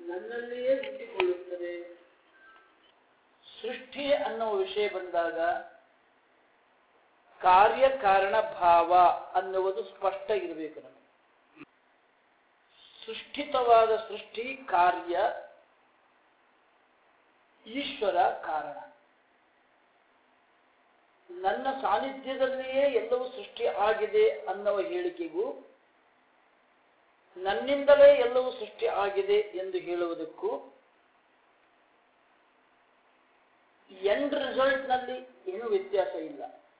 ನನ್ನಲ್ಲಿಯೇ ಹುಟ್ಟಿಕೊಳ್ಳುತ್ತದೆ ಸೃಷ್ಟಿ ಅನ್ನುವ ವಿಷಯ ಬಂದಾಗ ಕಾರ್ಯಕಾರಣ ಭಾವ ಅನ್ನುವುದು ಸ್ಪಷ್ಟ ಇರಬೇಕು ನಮಗೆ ಸೃಷ್ಟಿತವಾದ ಸೃಷ್ಟಿ ಕಾರ್ಯ ಈಶ್ವರ ಕಾರಣ ನನ್ನ ಸಾನ್ನಿಧ್ಯದಲ್ಲಿಯೇ ಎಲ್ಲವೂ ಸೃಷ್ಟಿ ಆಗಿದೆ ಅನ್ನುವ ಹೇಳಿಕೆಗೂ ನನ್ನಿಂದಲೇ ಎಲ್ಲವೂ ಸೃಷ್ಟಿ ಆಗಿದೆ ಎಂದು ಹೇಳುವುದಕ್ಕೂ ಎಂಡ್ ರಿಸಲ್ಟ್ನಲ್ಲಿ ಏನೂ ವ್ಯತ್ಯಾಸ ಇಲ್ಲ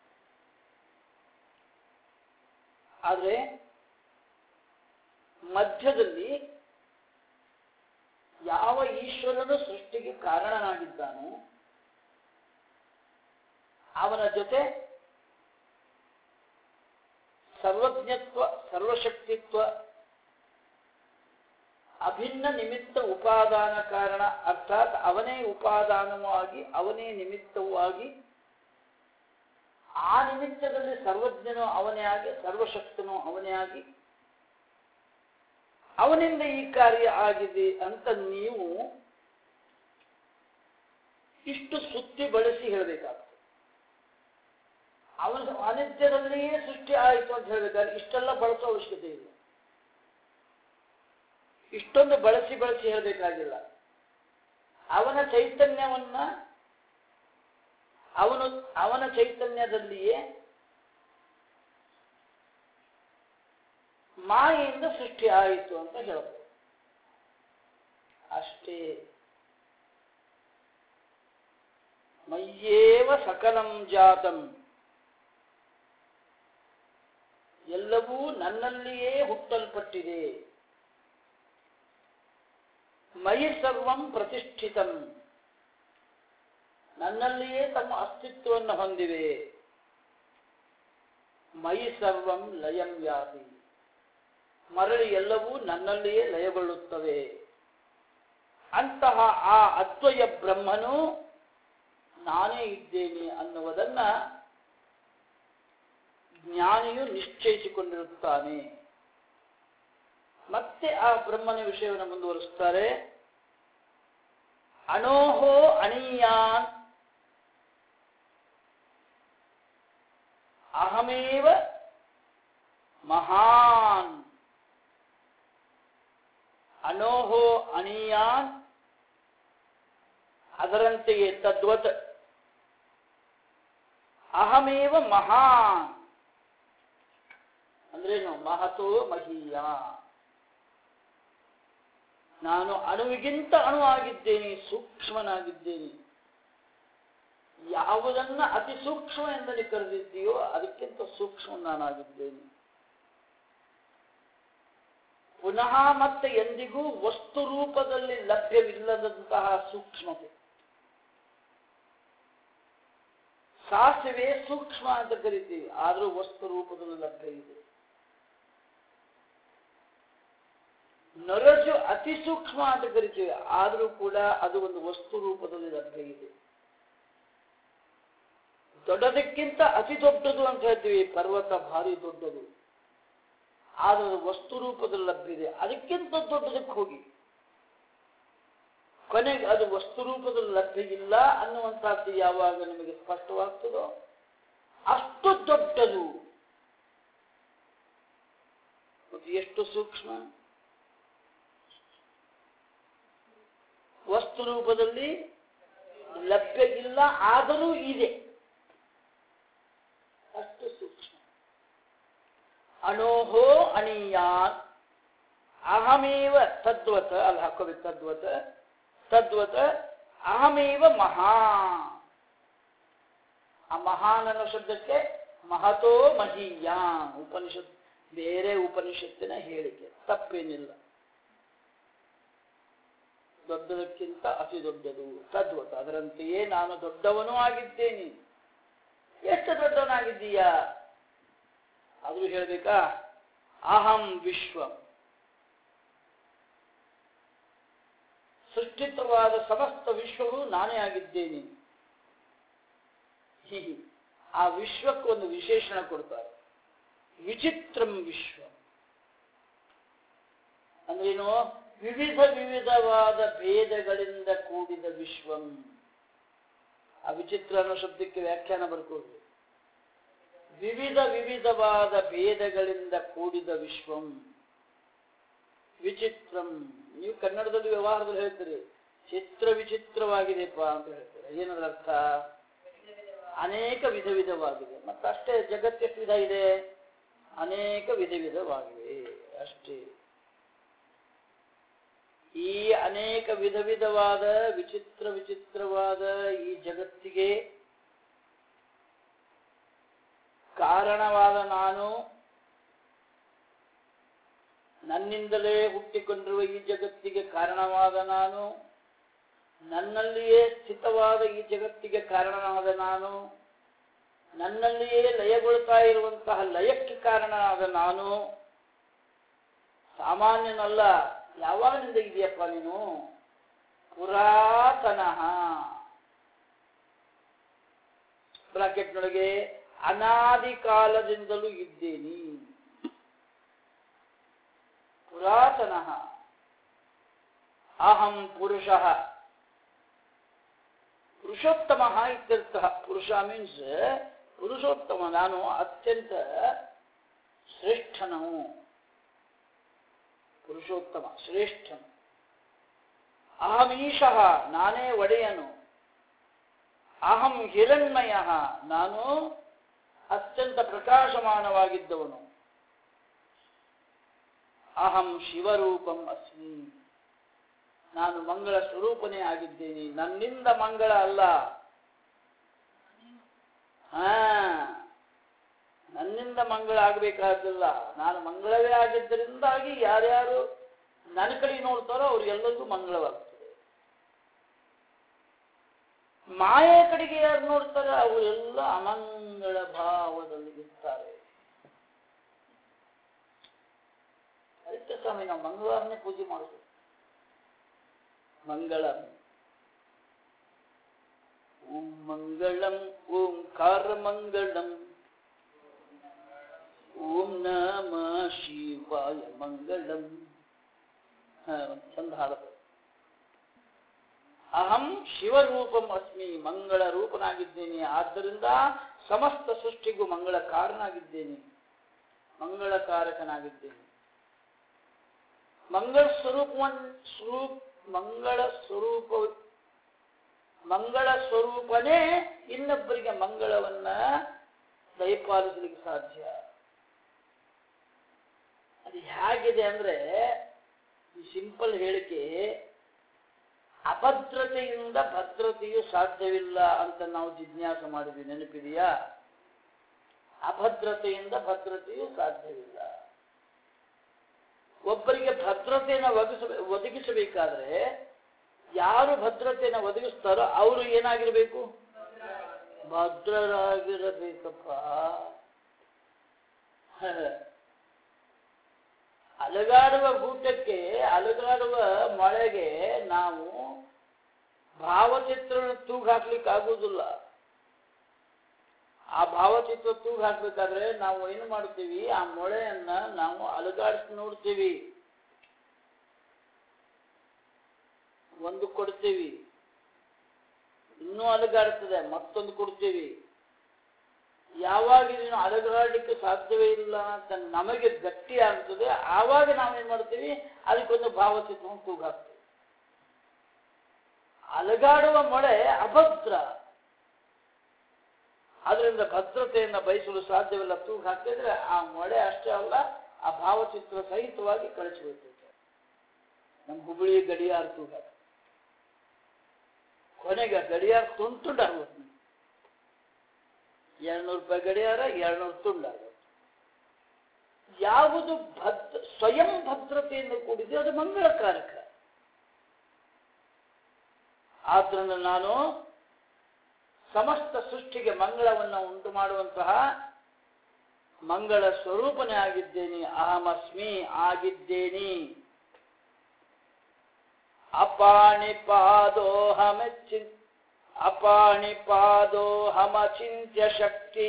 ಆದರೆ ಮಧ್ಯದಲ್ಲಿ ಯಾವ ಈಶ್ವರನು ಸೃಷ್ಟಿಗೆ ಕಾರಣನಾಗಿದ್ದಾನೋ ಅವನ ಜೊತೆ ಸರ್ವಜ್ಞತ್ವ ಸರ್ವಶಕ್ತಿತ್ವ ಅಭಿನ್ನ ನಿಮಿತ್ತ ಉಪಾದಾನ ಕಾರಣ ಅರ್ಥಾತ್ ಅವನೇ ಉಪಾದಾನವಾಗಿ ಅವನೇ ನಿಮಿತ್ತವಾಗಿ ಆ ನಿಮಿತ್ತದಲ್ಲಿ ಸರ್ವಜ್ಞನು ಅವನೇ ಆಗಿ ಸರ್ವಶಕ್ತನು ಅವನೇ ಆಗಿ ಅವನಿಂದ ಈ ಕಾರ್ಯ ಆಗಿದೆ ಅಂತ ನೀವು ಇಷ್ಟು ಸುತ್ತಿ ಬಳಸಿ ಹೇಳಬೇಕಾಗ್ತದೆ ಅವನ ಸಾನ್ನಿಧ್ಯದಲ್ಲಿಯೇ ಸೃಷ್ಟಿ ಆಯಿತು ಅಂತ ಹೇಳಬೇಕಾದ್ರೆ ಇಷ್ಟೆಲ್ಲ ಬಳಸೋ ಅವಶ್ಯಕತೆ ಇಲ್ಲ ಇಷ್ಟೊಂದು ಬಳಸಿ ಬಳಸಿ ಹೇಳಬೇಕಾಗಿಲ್ಲ ಅವನ ಚೈತನ್ಯವನ್ನ ಅವನು ಅವನ ಚೈತನ್ಯದಲ್ಲಿಯೇ ಮಾಯೆಯಿಂದ ಸೃಷ್ಟಿ ಆಯಿತು ಅಂತ ಹೇಳ್ಬೋದು ಅಷ್ಟೇ ಮಯ್ಯೇವ ಸಕಲಂ ಜಾತಂ ಎಲ್ಲವೂ ನನ್ನಲ್ಲಿಯೇ ಹುಟ್ಟಲ್ಪಟ್ಟಿದೆ ಮಯಿ ಸರ್ವಂ ಪ್ರತಿಷ್ಠಿತಂ ನನ್ನಲ್ಲಿಯೇ ತಮ್ಮ ಅಸ್ತಿತ್ವವನ್ನು ಹೊಂದಿವೆ ಮಯಿ ಸರ್ವಂ ಲಯಂ ಯಾತಿ ಮರಳಿ ಎಲ್ಲವೂ ನನ್ನಲ್ಲಿಯೇ ಲಯಗೊಳ್ಳುತ್ತವೆ ಅಂತಹ ಆ ಅದ್ವಯ ಬ್ರಹ್ಮನು ನಾನೇ ಇದ್ದೇನೆ ಅನ್ನುವುದನ್ನ ಜ್ಞಾನಿಯು ನಿಶ್ಚಯಿಸಿಕೊಂಡಿರುತ್ತಾನೆ ಮತ್ತೆ ಆ ಬ್ರಹ್ಮನ ವಿಷಯವನ್ನು ಮುಂದುವರಿಸ್ತಾರೆ ಅಣೋಹೋ ಅಣೀಯಾನ್ ಅಹಮೇವ ಮಹಾನ್ ಅಣೋಹೋ ಅಣೀಯಾನ್ ಅದರಂತೆಯೇ ತದ್ವತ್ ಅಹಮೇವ ಮಹಾನ್ ಅಂದ್ರೇನು ಮಹತೋ ಮಹೀಯ ನಾನು ಅಣುವಿಗಿಂತ ಅಣು ಆಗಿದ್ದೇನೆ ಸೂಕ್ಷ್ಮನಾಗಿದ್ದೇನೆ ಯಾವುದನ್ನ ಅತಿ ಸೂಕ್ಷ್ಮ ಎಂದಲ್ಲಿ ಕರೆದಿದ್ದೀಯೋ ಅದಕ್ಕಿಂತ ಸೂಕ್ಷ್ಮ ನಾನಾಗಿದ್ದೇನೆ ಪುನಃ ಮತ್ತೆ ಎಂದಿಗೂ ವಸ್ತು ರೂಪದಲ್ಲಿ ಲಭ್ಯವಿಲ್ಲದಂತಹ ಸೂಕ್ಷ್ಮತೆ ಸಾಸಿವೆ ಸೂಕ್ಷ್ಮ ಅಂತ ಕರಿತೀವಿ ಆದರೂ ವಸ್ತು ರೂಪದಲ್ಲಿ ಲಭ್ಯ ಇದೆ ನರಜು ಅತಿ ಸೂಕ್ಷ್ಮ ಅಂತ ಕರಿತೀವಿ ಆದರೂ ಕೂಡ ಅದು ಒಂದು ವಸ್ತು ರೂಪದಲ್ಲಿ ಲಭ್ಯ ಇದೆ ದೊಡ್ಡದಕ್ಕಿಂತ ಅತಿ ದೊಡ್ಡದು ಅಂತ ಹೇಳ್ತೀವಿ ಪರ್ವತ ಭಾರಿ ದೊಡ್ಡದು ಆದ್ರೆ ವಸ್ತು ರೂಪದಲ್ಲಿ ಲಭ್ಯ ಇದೆ ಅದಕ್ಕಿಂತ ದೊಡ್ಡದಕ್ಕೆ ಹೋಗಿ ಕೊನೆಗೆ ಅದು ವಸ್ತು ರೂಪದಲ್ಲಿ ಲಭ್ಯ ಇಲ್ಲ ಅನ್ನುವಂಥದ್ದು ಯಾವಾಗ ನಿಮಗೆ ಸ್ಪಷ್ಟವಾಗ್ತದೋ ಅಷ್ಟು ದೊಡ್ಡದು ಮತ್ತು ಎಷ್ಟು ಸೂಕ್ಷ್ಮ ವಸ್ತು ರೂಪದಲ್ಲಿ ಲಭ್ಯ ಇಲ್ಲ ಆದರೂ ಇದೆ ಅಷ್ಟು ಸೂಕ್ಷ್ಮ ಅಣೋಹೋ ಅಣೀಯಾನ್ ಅಹಮೇವ ತದ್ವತ್ ಅಲ್ಲಿ ಹಾಕೋಬೇಕು ತದ್ವತ್ ತದ್ವತ್ ಅಹಮೇವ ಮಹಾನ್ ಆ ಮಹಾನ್ ಅನ್ನೋ ಶಬ್ದಕ್ಕೆ ಮಹತೋ ಮಹೀಯಾನ್ ಉಪನಿಷತ್ ಬೇರೆ ಉಪನಿಷತ್ತಿನ ಹೇಳಿಕೆ ತಪ್ಪೇನಿಲ್ಲ ದೊಡ್ಡದಕ್ಕಿಂತ ಅತಿ ದೊಡ್ಡದು ತದ್ವತ್ ಅದರಂತೆಯೇ ನಾನು ದೊಡ್ಡವನೂ ಆಗಿದ್ದೇನೆ ಎಷ್ಟು ದೊಡ್ಡವನಾಗಿದ್ದೀಯಾ ಆದ್ರೂ ಹೇಳ್ಬೇಕಾ ಅಹಂ ವಿಶ್ವ ಸೃಷ್ಟಿತವಾದ ಸಮಸ್ತ ವಿಶ್ವವು ನಾನೇ ಆಗಿದ್ದೇನೆ ಹೀಗೆ ಆ ವಿಶ್ವಕ್ಕೆ ಒಂದು ವಿಶೇಷಣ ಕೊಡ್ತಾರೆ ವಿಚಿತ್ರಂ ವಿಶ್ವ ಅಂದ್ರೇನು ವಿವಿಧ ವಿವಿಧವಾದ ಭೇದಗಳಿಂದ ಕೂಡಿದ ವಿಶ್ವಂ ಆ ವಿಚಿತ್ರ ಅನ್ನೋ ಶಬ್ದಕ್ಕೆ ವ್ಯಾಖ್ಯಾನ ಬರ್ಕೋದು ವಿವಿಧ ವಿವಿಧವಾದ ಭೇದಗಳಿಂದ ಕೂಡಿದ ವಿಶ್ವಂ ವಿಚಿತ್ರಂ ನೀವು ಕನ್ನಡದಲ್ಲಿ ವ್ಯವಹಾರದಲ್ಲಿ ಹೇಳ್ತೀರಿ ಚಿತ್ರ ವಿಚಿತ್ರವಾಗಿದೆಪ್ಪ ಅಂತ ಹೇಳ್ತಾರೆ ಏನದ್ರ ಅರ್ಥ ಅನೇಕ ವಿಧ ವಿಧವಾಗಿದೆ ಮತ್ತಷ್ಟೇ ಜಗತ್ತೆಷ್ಟು ವಿಧ ಇದೆ ಅನೇಕ ವಿಧ ವಿಧವಾಗಿವೆ ಅಷ್ಟೇ ಈ ಅನೇಕ ವಿಧ ವಿಧವಾದ ವಿಚಿತ್ರ ವಿಚಿತ್ರವಾದ ಈ ಜಗತ್ತಿಗೆ ಕಾರಣವಾದ ನಾನು ನನ್ನಿಂದಲೇ ಹುಟ್ಟಿಕೊಂಡಿರುವ ಈ ಜಗತ್ತಿಗೆ ಕಾರಣವಾದ ನಾನು ನನ್ನಲ್ಲಿಯೇ ಸ್ಥಿತವಾದ ಈ ಜಗತ್ತಿಗೆ ಕಾರಣನಾದ ನಾನು ನನ್ನಲ್ಲಿಯೇ ಲಯಗೊಳ್ತಾ ಇರುವಂತಹ ಲಯಕ್ಕೆ ಕಾರಣನಾದ ನಾನು ಸಾಮಾನ್ಯನಲ್ಲ ಯಾವಾಗಿನಿಂದ ಇದೆಯಪ್ಪ ನೀನು ಪುರಾತನಃ ಬ್ರಾಕೆಟ್ನೊಳಗೆ ಅನಾದಿ ಕಾಲದಿಂದಲೂ ಇದ್ದೇನೆ ಪುರಾತನಃ ಅಹಂ ಪುರುಷ ಪುರುಷೋತ್ತಮ ಇತ್ಯರ್ಥ ಪುರುಷ ಮೀನ್ಸ್ ಪುರುಷೋತ್ತಮ ನಾನು ಅತ್ಯಂತ ಶ್ರೇಷ್ಠನು ಪುರುಷೋತ್ತಮ ಶ್ರೇಷ್ಠನು ಅಹಮೀಶಃ ನಾನೇ ಒಡೆಯನು ಅಹಂ ಹಿರಣ್ಮಯ ನಾನು ಅತ್ಯಂತ ಪ್ರಕಾಶಮಾನವಾಗಿದ್ದವನು ಅಹಂ ಶಿವರೂಪಂ ಅಸ್ಮಿ ನಾನು ಮಂಗಳ ಸ್ವರೂಪನೇ ಆಗಿದ್ದೇನೆ ನನ್ನಿಂದ ಮಂಗಳ ಅಲ್ಲ ಹಾ ನನ್ನಿಂದ ಮಂಗಳ ಆಗಬೇಕಾದಿಲ್ಲ ನಾನು ಮಂಗಳವೇ ಆಗಿದ್ದರಿಂದಾಗಿ ಯಾರ್ಯಾರು ನನ್ನ ಕಡೆ ನೋಡ್ತಾರೋ ಅವ್ರಿಗೆಲ್ಲರಿಗೂ ಮಂಗಳವಾಗ್ತದೆ ಮಾಯೆ ಕಡೆಗೆ ಯಾರು ನೋಡ್ತಾರೆ ಅವರೆಲ್ಲ ಅಮಂಗಳ ಭಾವದಲ್ಲಿ ಇರ್ತಾರೆ ಅದಕ್ಕೆ ಸ್ವಾಮಿ ನಾವು ಮಂಗಳವಾರನೇ ಪೂಜೆ ಮಾಡೋದು ಮಂಗಳಂ ಓಂ ಮಂಗಳಂ ಓಂಕಾರ ಮಂಗಳಂ ಓಂ ನಮ ಶಿವಾಯ ಮಂಗಳಂ ಹಾ, ಒಂದ್ ಚಂದ ಹಾಡದು ಅಹಂ ಶಿವರೂಪಂ ಅಸ್ಮಿ ಮಂಗಳ ರೂಪನಾಗಿದ್ದೇನೆ ಆದ್ದರಿಂದ ಸಮಸ್ತ ಸೃಷ್ಟಿಗೂ ಮಂಗಳ ಕಾರನಾಗಿದ್ದೇನೆ ಮಂಗಳಕಾರಕನಾಗಿದ್ದೇನೆ ಮಂಗಳ ಸ್ವರೂಪವನ್ ಸ್ವರೂಪ ಮಂಗಳ ಸ್ವರೂಪ ಮಂಗಳ ಸ್ವರೂಪನೇ ಇನ್ನೊಬ್ಬರಿಗೆ ಮಂಗಳವನ್ನ ದಯಪಾಲಿಸಲಿಕ್ಕೆ ಸಾಧ್ಯ ಅದು ಹೇಗಿದೆ ಅಂದ್ರೆ ಈ ಸಿಂಪಲ್ ಹೇಳಿಕೆ ಅಭದ್ರತೆಯಿಂದ ಭದ್ರತೆಯು ಸಾಧ್ಯವಿಲ್ಲ ಅಂತ ನಾವು ಜಿಜ್ಞಾಸ ಮಾಡಿದ್ವಿ ನೆನಪಿದೆಯಾ ಅಭದ್ರತೆಯಿಂದ ಭದ್ರತೆಯು ಸಾಧ್ಯವಿಲ್ಲ ಒಬ್ಬರಿಗೆ ಭದ್ರತೆಯನ್ನು ಒದಗಿಸ ಒದಗಿಸಬೇಕಾದ್ರೆ ಯಾರು ಭದ್ರತೆಯನ್ನು ಒದಗಿಸ್ತಾರೋ ಅವರು ಏನಾಗಿರ್ಬೇಕು ಭದ್ರರಾಗಿರಬೇಕಪ್ಪ ಹ. ಅಲಗಾಡುವ ಗೂಟಕ್ಕೆ ಅಲಗಾಡುವ ಮಳೆಗೆ ನಾವು ಭಾವಚಿತ್ರ ತೂಗು ಹಾಕ್ಲಿಕ್ಕೆ ಆಗುವುದಿಲ್ಲ ಆ ಭಾವಚಿತ್ರ ತೂಗು ಹಾಕ್ಬೇಕಾದ್ರೆ ನಾವು ಏನು ಮಾಡ್ತೀವಿ ಆ ಮೊಳೆಯನ್ನ ನಾವು ಅಲಗಾಡಿಸಿ ನೋಡ್ತೀವಿ ಒಂದು ಕೊಡ್ತೀವಿ ಇನ್ನೂ ಅಲಗಾಡ್ತದೆ ಮತ್ತೊಂದು ಕೊಡ್ತೀವಿ ಯಾವಾಗ ಇದನ್ನು ಅಲಗಾಡಲಿಕ್ಕೆ ಸಾಧ್ಯವೇ ಇಲ್ಲ ಅಂತ ನಮಗೆ ಗಟ್ಟಿ ಆಗ್ತದೆ ಆವಾಗ ನಾವೇನ್ ಮಾಡ್ತೀವಿ ಅದಕ್ಕೊಂದು ಭಾವಚಿತ್ರವನ್ನು ತೂಗು ಹಾಕ್ತೀವಿ ಅಲಗಾಡುವ ಮೊಳೆ ಅಭದ್ರ ಅದರಿಂದ ಭದ್ರತೆಯನ್ನು ಬಯಸಲು ಸಾಧ್ಯವಿಲ್ಲ ತೂಗು ಹಾಕಿದ್ರೆ ಆ ಮೊಳೆ ಅಷ್ಟೇ ಅಲ್ಲ ಆ ಭಾವಚಿತ್ರ ಸಹಿತವಾಗಿ ಕಳಿಸಿಬಿಡ್ತೈತೆ ನಮ್ಮ ಹುಬ್ಬಳ್ಳಿ ಗಡಿಯಾರ ತೂಗ ಕೊನೆಗೆ ಗಡಿಯಾರ ತುಂಡು ತುಂಡಾಗುತ್ತೆ ಎರಡ್ನೂರು ರೂಪಾಯಿ ಗಡಿಯಾರ ಎರಡ್ನೂರು ತುಂಡಾಗುತ್ತೆ ಯಾವುದು ಭದ್ರ ಸ್ವಯಂ ಭದ್ರತೆಯಿಂದ ಕೂಡಿದೆ ಅದು ಮಂಗಳಕಾರಕ ಆದ್ರಿಂದ ನಾನು ಸಮಸ್ತ ಸೃಷ್ಟಿಗೆ ಮಂಗಳವನ್ನು ಉಂಟು ಮಾಡುವಂತಹ ಮಂಗಳ ಸ್ವರೂಪನೇ ಆಗಿದ್ದೇನೆ ಅಹಮಸ್ಮಿ ಆಗಿದ್ದೇನೆ ಅಪಾಣಿಪಾದೋಹಮಚ್ಚಿ ಅಪಾಣಿಪಾದೋಹಮಚಿಂತ್ಯ ಶಕ್ತಿ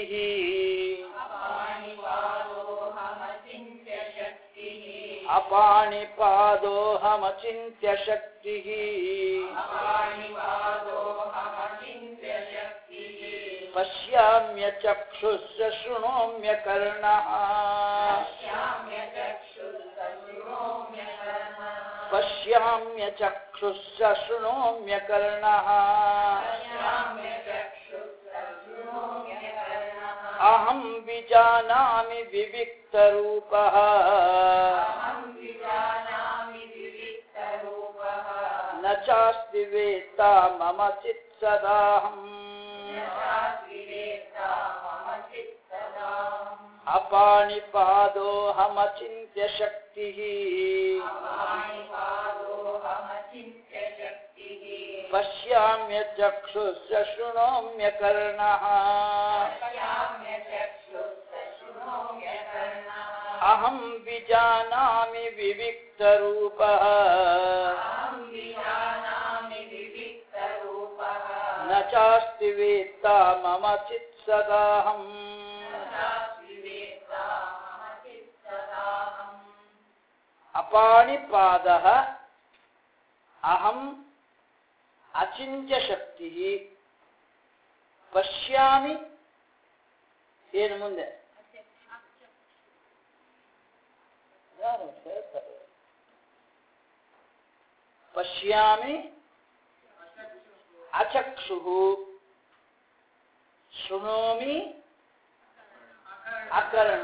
ಅಪಾಣಿಪಾದೋಹಮಚಿಂತ್ಯ ಶಕ್ತಿ ಪಶ್ಯಾಮ್ಯ ಚಕ್ಷುಶ್ಚ ಶೃಣೋಮ್ಯ ಕರ್ಣ ಪಶ್ಯಾಮ್ಯ ಚಕ್ಷುಶ್ಚ ಶೃಣೋಮ್ಯ ಕರ್ಣ ಅಹಂ ವಿಜಾನಾಮಿ ವಿವಿಕ್ತರೂಪಃ न चास्ति वेत्ता मम चित्सदाहम् अपाणिपादोऽहमचिन्त्य शक्तिः पश्याम्य चक्षुश्च शृणोम्य कर्णः अहं विजानामि विविक्तरूपः न चास्ति वेत्ता मम चित्सदाहम् अपाणिपादः अहम् अचिन्त्यशक्तिः ಪಶ್ಯಾಮಿ ಏನು ಮುಂದೆ ಯಾರು ಹೇಳ್ತಾರೆ ಪಶ್ಯಾಮಿ ಅಚಕ್ಷು ಶೃಣೋಮಿ ಅಕರ್ಣ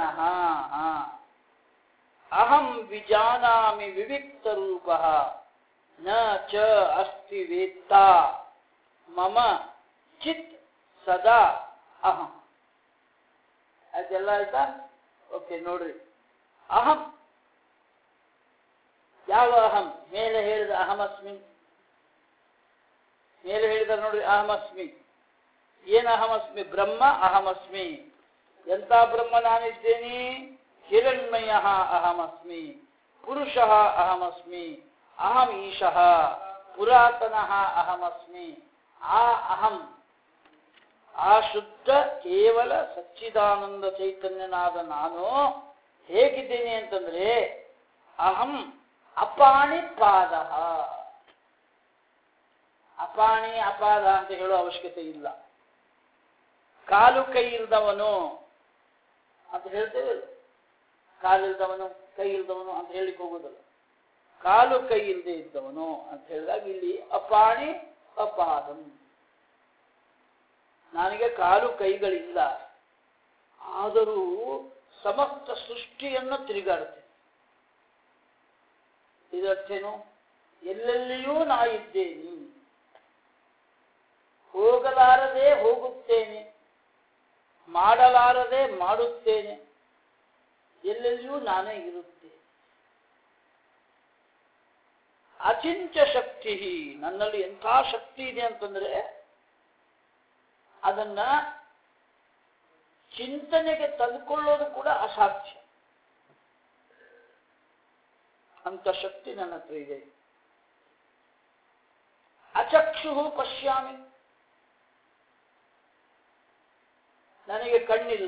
ಅಹಂ ವಿಜಾನಾಮಿ ವಿವಿಕ್ತರೂಪ ನ ಚ ಅಸ್ತಿ ವೇತ್ತಾ ಮಮ ಚಿತ್ ಸದಾ ಅಹಂ ಅದೆಲ್ಲ ಆಯ್ತಾ ಓಕೆ ನೋಡ್ರಿ ಅಹಂ ಯಾವ ಅಹಂ ಮೇಲೆ ಹೇಳಿದ ಅಹಮಸ್ಮಿ ಮೇಲೆ ಹೇಳಿದ ನೋಡ್ರಿ ಅಹಮಸ್ಮಿ ಏನು ಅಹಮಸ್ಮಿ ಬ್ರಹ್ಮ ಅಹಮಸ್ಮಿ ಎಂತ ಬ್ರಹ್ಮ ನಾನಿದ್ದೇನೆ ಹಿರಣ್ಮಯ ಅಹಮಸ್ಮಿ ಪುರುಷ ಅಹಮಸ್ಮಿ ಅಹಂ ಈಶಃ ಪುರಾತನಃ ಅಹಮಸ್ಮಿ ಆ ಅಹಂ ಆ ಶುದ್ಧ ಕೇವಲ ಸಚ್ಚಿದಾನಂದ ಚೈತನ್ಯನಾದ ನಾನು ಹೇಗಿದ್ದೇನೆ ಅಂತಂದ್ರೆ ಅಹಂ ಅಪಾಣಿ ಪಾದ ಅಪಾಣಿ ಅಪಾದ ಅಂತ ಹೇಳೋ ಅವಶ್ಯಕತೆ ಇಲ್ಲ ಕಾಲು ಕೈ ಇಲ್ದವನು ಅಂತ ಹೇಳ್ತೇವೆ ಕಾಲಿಲ್ದವನು ಕೈ ಇಲ್ದವನು ಅಂತ ಹೇಳಿಕ್ ಹೋಗೋದಲ್ಲ ಕಾಲು ಕೈ ಇಲ್ಲದೆ ಇದ್ದವನು ಅಂತ ಹೇಳಿದಾಗ ಇಲ್ಲಿ ಅಪಾಣಿ ಅಪಾದಂ ನನಗೆ ಕಾಲು ಕೈಗಳಿಲ್ಲ ಆದರೂ ಸಮಸ್ತ ಸೃಷ್ಟಿಯನ್ನು ತಿರುಗಾಡುತ್ತೇನೆ ಇದರ್ಥೇನು ಎಲ್ಲೆಲ್ಲಿಯೂ ನಾ ಇದ್ದೇನೆ ಹೋಗಲಾರದೆ ಹೋಗುತ್ತೇನೆ ಮಾಡಲಾರದೆ ಮಾಡುತ್ತೇನೆ ಎಲ್ಲೆಲ್ಲಿಯೂ ನಾನೇ ಇರುತ್ತೇನೆ ಅಚಿಂತ್ಯ ಶಕ್ತಿ ನನ್ನಲ್ಲಿ ಎಂಥ ಶಕ್ತಿ ಇದೆ ಅಂತಂದ್ರೆ ಅದನ್ನ ಚಿಂತನೆಗೆ ತಂದುಕೊಳ್ಳೋದು ಕೂಡ ಅಸಾಧ್ಯ ಅಂತ ಶಕ್ತಿ ನನ್ನ ಹತ್ರ ಇದೆ ಅಚಕ್ಷು ಪಶ್ಯಾಮಿ ನನಗೆ ಕಣ್ಣಿಲ್ಲ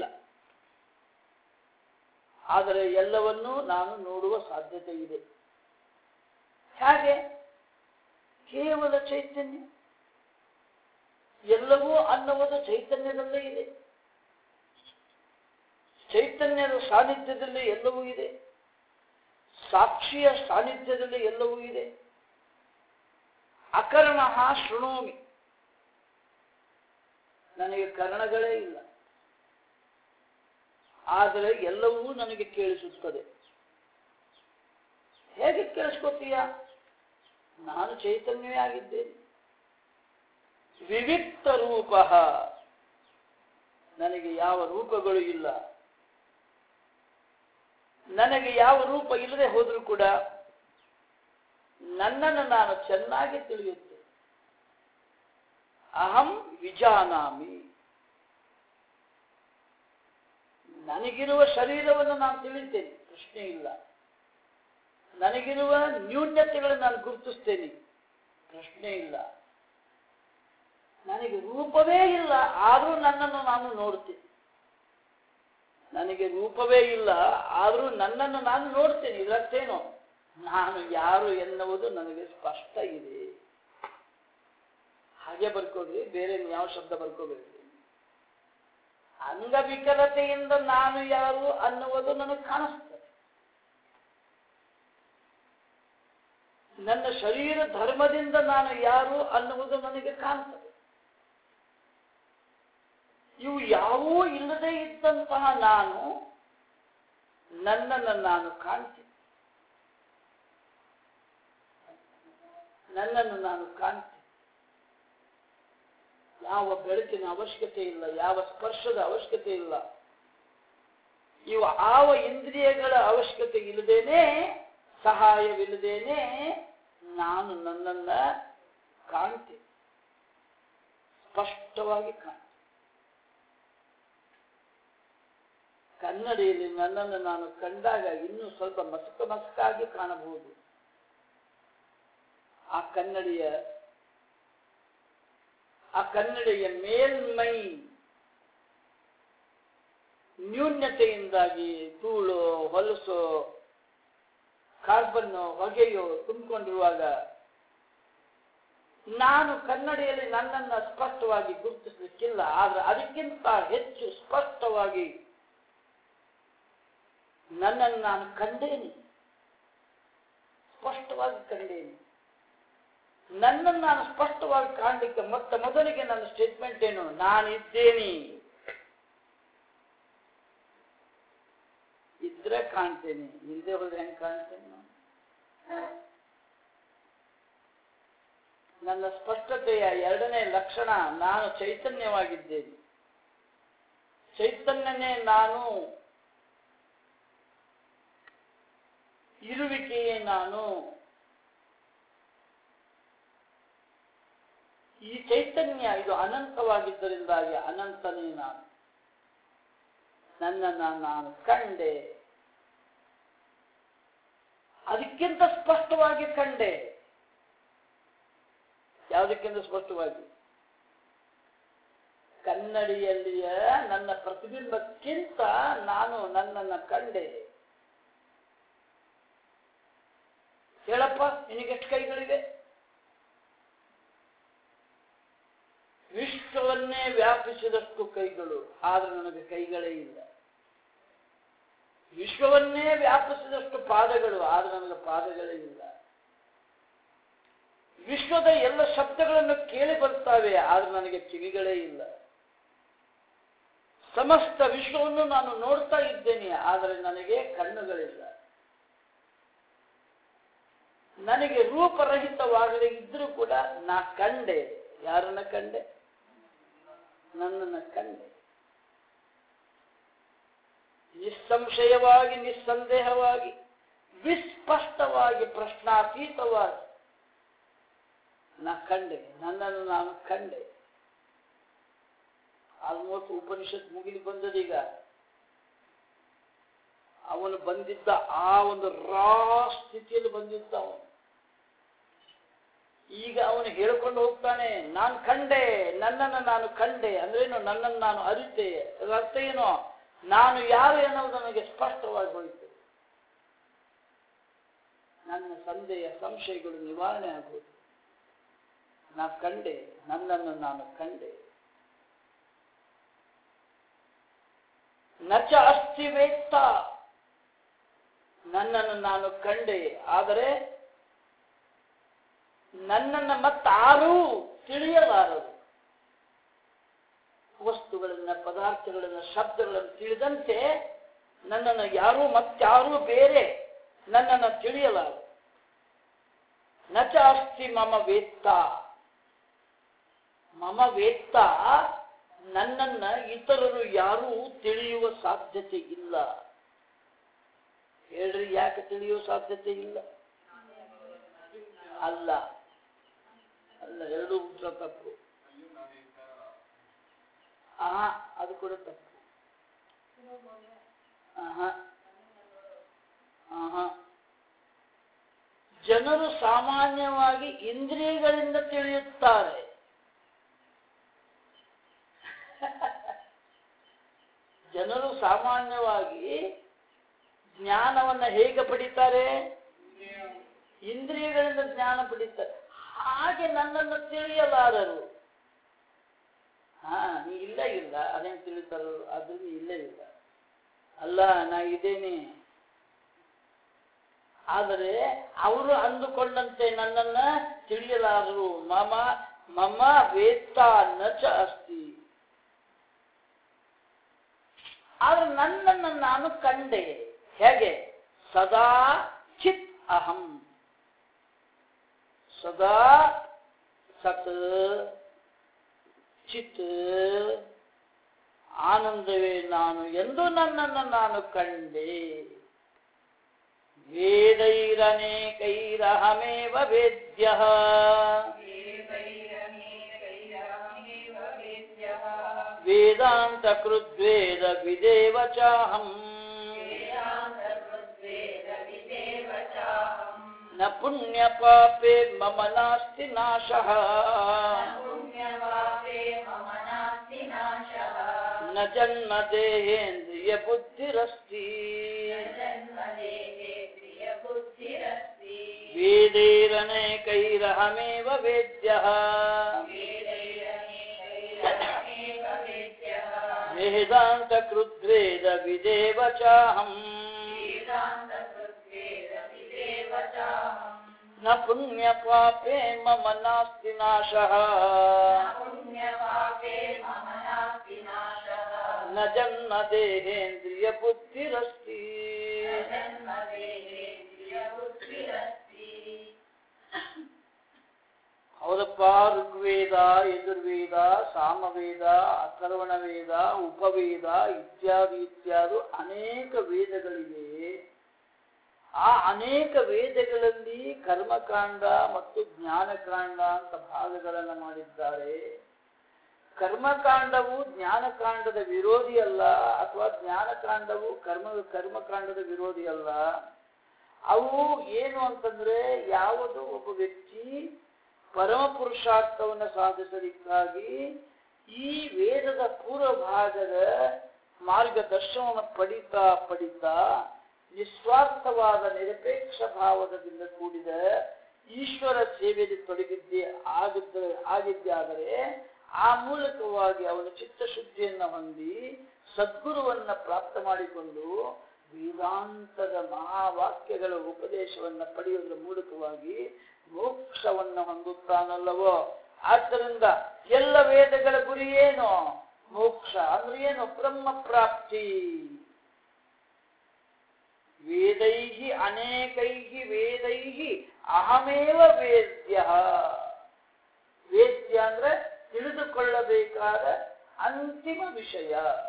ಆದರೆ ಎಲ್ಲವನ್ನೂ ನಾನು ನೋಡುವ ಸಾಧ್ಯತೆ ಇದೆ ಹೇಗೆ ಕೇವಲ ಚೈತನ್ಯ ಎಲ್ಲವೂ ಅನ್ನುವುದು ಚೈತನ್ಯದಲ್ಲೇ ಇದೆ ಚೈತನ್ಯದ ಸಾನ್ನಿಧ್ಯದಲ್ಲಿ ಎಲ್ಲವೂ ಇದೆ ಸಾಕ್ಷಿಯ ಸಾನ್ನಿಧ್ಯದಲ್ಲಿ ಎಲ್ಲವೂ ಇದೆ ಅಕರ್ಣ ಶೃಣೋಮಿ ನನಗೆ ಕರ್ಣಗಳೇ ಇಲ್ಲ ಆದರೆ ಎಲ್ಲವೂ ನನಗೆ ಕೇಳಿಸುತ್ತದೆ ಹೇಗೆ ಕೇಳಿಸ್ಕೊತೀಯ ನಾನು ಚೈತನ್ಯವೇ ಆಗಿದ್ದೇನೆ ವಿವಿಕ್ತ ರೂಪ ನನಗೆ ಯಾವ ರೂಪಗಳು ಇಲ್ಲ ನನಗೆ ಯಾವ ರೂಪ ಇಲ್ಲದೆ ಹೋದರೂ ಕೂಡ ನನ್ನನ್ನು ನಾನು ಚೆನ್ನಾಗಿ ತಿಳಿಯುತ್ತೇನೆ ಅಹಂ ವಿಜಾನಾಮಿ ನನಗಿರುವ ಶರೀರವನ್ನು ನಾನು ತಿಳಿತೇನೆ ಪ್ರಶ್ನೆ ಇಲ್ಲ ನನಗಿರುವ ನ್ಯೂನ್ಯತೆಗಳನ್ನು ನಾನು ಗುರುತಿಸ್ತೇನೆ ಪ್ರಶ್ನೆ ಇಲ್ಲ ನನಗೆ ರೂಪವೇ ಇಲ್ಲ ಆದರೂ ನನ್ನನ್ನು ನಾನು ನೋಡ್ತೇನೆ ನನಗೆ ರೂಪವೇ ಇಲ್ಲ ಆದರೂ ನನ್ನನ್ನು ನಾನು ನೋಡ್ತೇನೆ ಇದರರ್ಥೇನು ನಾನು ಯಾರು ಎನ್ನುವುದು ನನಗೆ ಸ್ಪಷ್ಟ ಇದೆ ಹಾಗೆ ಬರ್ಕೊಡ್ರಿ ಬೇರೆ ಯಾವ ಶಬ್ದ ಬರ್ಕೋಬೇಡ್ರಿ ಅಂಗವಿಕಲತೆಯಿಂದ ನಾನು ಯಾರು ಅನ್ನುವುದು ನನಗೆ ಕಾಣಿಸ್ತದೆ ನನ್ನ ಶರೀರ ಧರ್ಮದಿಂದ ನಾನು ಯಾರು ಅನ್ನುವುದು ನನಗೆ ಕಾಣ್ತದೆ ಇವು ಯಾವೂ ಇಲ್ಲದೆ ಇದ್ದಂತಹ ನಾನು ನನ್ನನ್ನು ನಾನು ಕಾಣ್ತೀನಿ ನನ್ನನ್ನು ನಾನು ಕಾಣ್ತೀನಿ ಯಾವ ಬೆಳಕಿನ ಅವಶ್ಯಕತೆ ಇಲ್ಲ ಯಾವ ಸ್ಪರ್ಶದ ಅವಶ್ಯಕತೆ ಇಲ್ಲ ಇವು ಆವ ಇಂದ್ರಿಯಗಳ ಅವಶ್ಯಕತೆ ಇಲ್ಲದೇನೆ ಸಹಾಯವಿಲ್ಲದೇನೆ ನಾನು ನನ್ನನ್ನ ಕಾಣ್ತೀನಿ ಸ್ಪಷ್ಟವಾಗಿ ಕಾಣ್ತೀನಿ ಕನ್ನಡಿಯಲ್ಲಿ ನನ್ನನ್ನು ನಾನು ಕಂಡಾಗ ಇನ್ನೂ ಸ್ವಲ್ಪ ಮಸಕ ಮಸಕಾಗಿ ಕಾಣಬಹುದು ಆ ಕನ್ನಡಿಯ ಆ ಕನ್ನಡಿಯ ಮೇಲ್ಮೈ ನ್ಯೂನ್ಯತೆಯಿಂದಾಗಿ ಧೂಳು ಹೊಲಸು ಕಾರ್ಬನ್ ಹೊಗೆಯು ತುಂಬಿಕೊಂಡಿರುವಾಗ ನಾನು ಕನ್ನಡಿಯಲ್ಲಿ ನನ್ನನ್ನು ಸ್ಪಷ್ಟವಾಗಿ ಗುರುತಿಸಲಿಕ್ಕಿಲ್ಲ ಆದ್ರೆ ಅದಕ್ಕಿಂತ ಹೆಚ್ಚು ಸ್ಪಷ್ಟವಾಗಿ ನನ್ನನ್ನು ನಾನು ಕಂಡೇನೆ ಸ್ಪಷ್ಟವಾಗಿ ಕಂಡೇನೆ ನನ್ನನ್ನು ನಾನು ಸ್ಪಷ್ಟವಾಗಿ ಕಾಣಲಿಕ್ಕೆ ಮೊತ್ತ ಮೊದಲಿಗೆ ನನ್ನ ಸ್ಟೇಟ್ಮೆಂಟ್ ಏನು ನಾನಿದ್ದೇನೆ ಇದ್ರೆ ಕಾಣ್ತೇನೆ ಇಲ್ಲದೆ ಹೋದ್ರೆ ಹೆಂಗ್ ಕಾಣ್ತೇನೆ ನಾನು ನನ್ನ ಸ್ಪಷ್ಟತೆಯ ಎರಡನೇ ಲಕ್ಷಣ ನಾನು ಚೈತನ್ಯವಾಗಿದ್ದೇನೆ ಚೈತನ್ಯನೇ ನಾನು ಇರುವಿಕೆಯೇ ನಾನು ಈ ಚೈತನ್ಯ ಇದು ಅನಂತವಾಗಿದ್ದರಿಂದಾಗಿ ಅನಂತನೇ ನಾನು ನನ್ನನ್ನು ನಾನು ಕಂಡೆ ಅದಕ್ಕಿಂತ ಸ್ಪಷ್ಟವಾಗಿ ಕಂಡೆ ಯಾವುದಕ್ಕಿಂತ ಸ್ಪಷ್ಟವಾಗಿ ಕನ್ನಡಿಯಲ್ಲಿಯ ನನ್ನ ಪ್ರತಿಬಿಂಬಕ್ಕಿಂತ ನಾನು ನನ್ನನ್ನು ಕಂಡೆ ಹೇಳಪ್ಪ ನಿನಗೆಷ್ಟು ಕೈಗಳಿವೆ ವಿಶ್ವವನ್ನೇ ವ್ಯಾಪಿಸಿದಷ್ಟು ಕೈಗಳು ಆದ್ರೆ ನನಗೆ ಕೈಗಳೇ ಇಲ್ಲ ವಿಶ್ವವನ್ನೇ ವ್ಯಾಪಿಸಿದಷ್ಟು ಪಾದಗಳು ಆದ್ರೆ ನನಗೆ ಪಾದಗಳೇ ಇಲ್ಲ ವಿಶ್ವದ ಎಲ್ಲ ಶಬ್ದಗಳನ್ನು ಕೇಳಿ ಬರ್ತಾವೆ ಆದ್ರೆ ನನಗೆ ಕಿವಿಗಳೇ ಇಲ್ಲ ಸಮಸ್ತ ವಿಶ್ವವನ್ನು ನಾನು ನೋಡ್ತಾ ಇದ್ದೇನೆ ಆದರೆ ನನಗೆ ಕಣ್ಣುಗಳಿಲ್ಲ ನನಗೆ ರೂಪರಹಿತವಾಗದೆ ಇದ್ರೂ ಕೂಡ ನಾ ಕಂಡೆ ಯಾರನ್ನ ಕಂಡೆ ನನ್ನನ್ನು ಕಂಡೆ ನಿಸ್ಸಂಶಯವಾಗಿ ನಿಸ್ಸಂದೇಹವಾಗಿ ವಿಸ್ಪಷ್ಟವಾಗಿ ಪ್ರಶ್ನಾತೀತವಾಗಿ ನಾ ಕಂಡೆ ನನ್ನನ್ನು ನಾನು ಕಂಡೆ ಆಲ್ಮೋಸ್ಟ್ ಉಪನಿಷತ್ ಮುಗಿದು ಬಂದದೀಗ ಅವನು ಬಂದಿದ್ದ ಆ ಒಂದು ರಾ ಸ್ಥಿತಿಯಲ್ಲಿ ಬಂದಿದ್ದ ಅವನು ಈಗ ಅವನು ಹೇಳ್ಕೊಂಡು ಹೋಗ್ತಾನೆ ನಾನು ಕಂಡೆ ನನ್ನನ್ನು ನಾನು ಕಂಡೆ ಅಂದ್ರೇನು ನನ್ನನ್ನು ನಾನು ಅರಿತೆ ಅದರ ಅರ್ಥ ಏನು ನಾನು ಯಾರು ಎನ್ನುವುದು ನನಗೆ ಸ್ಪಷ್ಟವಾಗಿ ಹೋಯಿತು ನನ್ನ ಸಂದೇಹ ಸಂಶಯಗಳು ನಿವಾರಣೆ ಆಗುವುದು ನಾ ಕಂಡೆ ನನ್ನನ್ನು ನಾನು ಕಂಡೆ ನಚ ಅಸ್ತಿ ವೇತ್ತ ನನ್ನನ್ನು ನಾನು ಕಂಡೆ ಆದರೆ ನನ್ನನ್ನು ಮತ್ತಾರೂ ತಿಳಿಯಲಾರದು ವಸ್ತುಗಳನ್ನ ಪದಾರ್ಥಗಳನ್ನ ಶಬ್ದಗಳನ್ನು ತಿಳಿದಂತೆ ನನ್ನನ್ನು ಯಾರೂ ಮತ್ತಾರೂ ಬೇರೆ ನನ್ನನ್ನು ತಿಳಿಯಲಾರದು ನಚ ಅಸ್ತಿ ಮಮ ವೇತ್ತ ಮಮ ವೇತ್ತ ನನ್ನನ್ನ ಇತರರು ಯಾರೂ ತಿಳಿಯುವ ಸಾಧ್ಯತೆ ಇಲ್ಲ ಹೇಳ್ರಿ ಯಾಕೆ ತಿಳಿಯುವ ಸಾಧ್ಯತೆ ಇಲ್ಲ ಅಲ್ಲ ಅಲ್ಲ ಎರಡೂ ಉತ್ತರ ತಪ್ಪು ಆ ಅದು ಕೂಡ ತಪ್ಪು ಆಹಾ. ಆಹಾ. ಜನರು ಸಾಮಾನ್ಯವಾಗಿ ಇಂದ್ರಿಯಗಳಿಂದ ತಿಳಿಯುತ್ತಾರೆ ಜನರು ಸಾಮಾನ್ಯವಾಗಿ ಜ್ಞಾನವನ್ನ ಹೇಗೆ ಪಡಿತಾರೆ ಇಂದ್ರಿಯಗಳಿಂದ ಜ್ಞಾನ ಪಡಿತಾರೆ ಹಾಗೆ ನನ್ನನ್ನು ತಿಳಿಯಲಾರರು ಹಾ ನೀ ಇಲ್ಲ ಇಲ್ಲ ಅದೇನು ತಿಳಿತಾರೋ ಅದು ನೀ ಇಲ್ಲೇ ಇಲ್ಲ ಅಲ್ಲ ನಾ ಇದ್ದೇನೆ ಆದರೆ ಅವರು ಅಂದುಕೊಂಡಂತೆ ನನ್ನನ್ನ ತಿಳಿಯಲಾರರು ಮಮ ಮಮ ವೇತ್ತ ನಚ ಅಸ್ತಿ ಆದ್ರೆ ನನ್ನನ್ನು ನಾನು ಕಂಡೆ ಹೇಗೆ ಸದಾ ಚಿತ್ ಅಹಂ ಸದಾ ಸತ್ ಚಿತ್ ಆನಂದವೇ ನಾನು ಎಂದು ನನ್ನನ್ನು ನಾನು ಕಂಡೆ ವೇದೈರನೇಕೈರಹಮೇವ ವೇದ್ಯ ವೇದಾಂತ ಕೃದ್ವೇದ ವಿದೇವ ಚಾಹಂ ನ ಪುಣ್ಯ ಪಾಪೇ ಮಮ ನಾಸ್ತಿ ನಾಶಃ ನ ಜನ್ಮ ದೇಹೇಂದ್ರಿಯ ಬುದ್ಧಿರಸ್ತಿ ವೇದೈರನೇಕೈರಹಮೇವ ವೇದ್ಯ ವೇದಾಂತ ಕೃದ್ವೇದ ವಿದೇವ ಚಾಹಂ ನ ಪುಣ್ಯ ಪಾಪೇ ಮಮ ನಾಸ್ತಿ ನಾಶಃ ನ ಜನ್ಮ ದೇಹೇಂದ್ರಿಯ ಬುದ್ಧಿರಸ್ತಿ ಹೌದಪ್ಪ ಋಗ್ವೇದ ಯಜುರ್ವೇದ ಸಾಮವೇದ ಅಥರ್ವಣ ವೇದ ಉಪವೇದ ಇತ್ಯಾದಿ ಇತ್ಯಾದಿ ಅನೇಕ ವೇದಗಳಿವೆ ಆ ಅನೇಕ ವೇದಗಳಲ್ಲಿ ಕರ್ಮಕಾಂಡ ಮತ್ತು ಜ್ಞಾನಕಾಂಡ ಅಂತ ಭಾಗಗಳನ್ನು ಮಾಡಿದ್ದಾರೆ ಕರ್ಮಕಾಂಡವು ಜ್ಞಾನಕಾಂಡದ ವಿರೋಧಿ ಅಲ್ಲ ಅಥವಾ ಜ್ಞಾನಕಾಂಡವು ಕರ್ಮ ಕರ್ಮಕಾಂಡದ ವಿರೋಧಿ ಅಲ್ಲ ಅವು ಏನು ಅಂತಂದ್ರೆ ಯಾವುದು ಒಬ್ಬ ವ್ಯಕ್ತಿ ಪರಮ ಪುರುಷಾರ್ಥವನ್ನು ಸಾಧಿಸಲಿಕ್ಕಾಗಿ ಈ ವೇದದ ಪೂರ್ವ ಭಾಗದ ಮಾರ್ಗದರ್ಶನವನ್ನು ಪಡಿತಾ ಪಡಿತಾ ನಿಸ್ವಾರ್ಥವಾದ ನಿರಪೇಕ್ಷ ಭಾವದಿಂದ ಕೂಡಿದ ಈಶ್ವರ ಸೇವೆಯಲ್ಲಿ ತೊಡಗಿದ್ದೇ ಆಗಿದ್ದ ಆಗಿದ್ದಾದರೆ ಆ ಮೂಲಕವಾಗಿ ಅವನ ಚಿತ್ತಶುದ್ಧಿಯನ್ನ ಹೊಂದಿ ಸದ್ಗುರುವನ್ನ ಪ್ರಾಪ್ತ ಮಾಡಿಕೊಂಡು ವೇದಾಂತದ ಮಹಾವಾಕ್ಯಗಳ ಉಪದೇಶವನ್ನ ಪಡೆಯುವುದರ ಮೂಲಕವಾಗಿ ಮೋಕ್ಷವನ್ನ ಹೊಂದುತ್ತಾನಲ್ಲವೋ ಆದ್ದರಿಂದ ಎಲ್ಲ ವೇದಗಳ ಗುರಿ ಏನು ಮೋಕ್ಷ ಅಂದ್ರೆ ಏನು ಬ್ರಹ್ಮ ಪ್ರಾಪ್ತಿ ವೇದೈಹಿ ಅನೇಕೈಹಿ ವೇದೈಹಿ ಅಹಮೇವ ವೇದ್ಯ ವೇದ್ಯ ಅಂದ್ರೆ ತಿಳಿದುಕೊಳ್ಳಬೇಕಾದ ಅಂತಿಮ ವಿಷಯ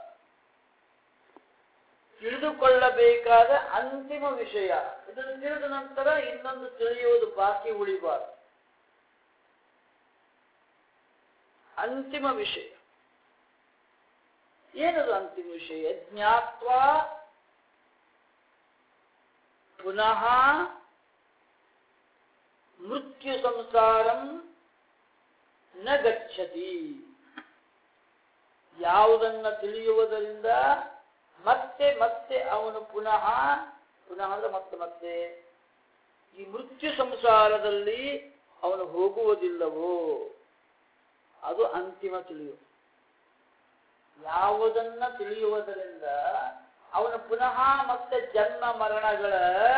ತಿಳಿದುಕೊಳ್ಳಬೇಕಾದ ಅಂತಿಮ ವಿಷಯ ಇದನ್ನು ತಿಳಿದ ನಂತರ ಇನ್ನೊಂದು ತಿಳಿಯುವುದು ಬಾಕಿ ಉಳಿಬಾರದು ಅಂತಿಮ ವಿಷಯ ಏನದು ಅಂತಿಮ ವಿಷಯ ಜ್ಞಾತ್ವ ಪುನಃ ಮೃತ್ಯು ಸಂಸಾರಂ ನ ಗಚ್ಚತಿ ಯಾವುದನ್ನ ತಿಳಿಯುವುದರಿಂದ ಮತ್ತೆ ಮತ್ತೆ ಅವನು ಪುನಃ ಪುನಃ ಅಂದ್ರೆ ಮತ್ತೆ ಮತ್ತೆ ಈ ಮೃತ್ಯು ಸಂಸಾರದಲ್ಲಿ ಅವನು ಹೋಗುವುದಿಲ್ಲವೋ ಅದು ಅಂತಿಮ ತಿಳಿಯುವುದು ಯಾವುದನ್ನ ತಿಳಿಯುವುದರಿಂದ ಅವನು ಪುನಃ ಮತ್ತೆ ಜನ್ಮ ಮರಣಗಳ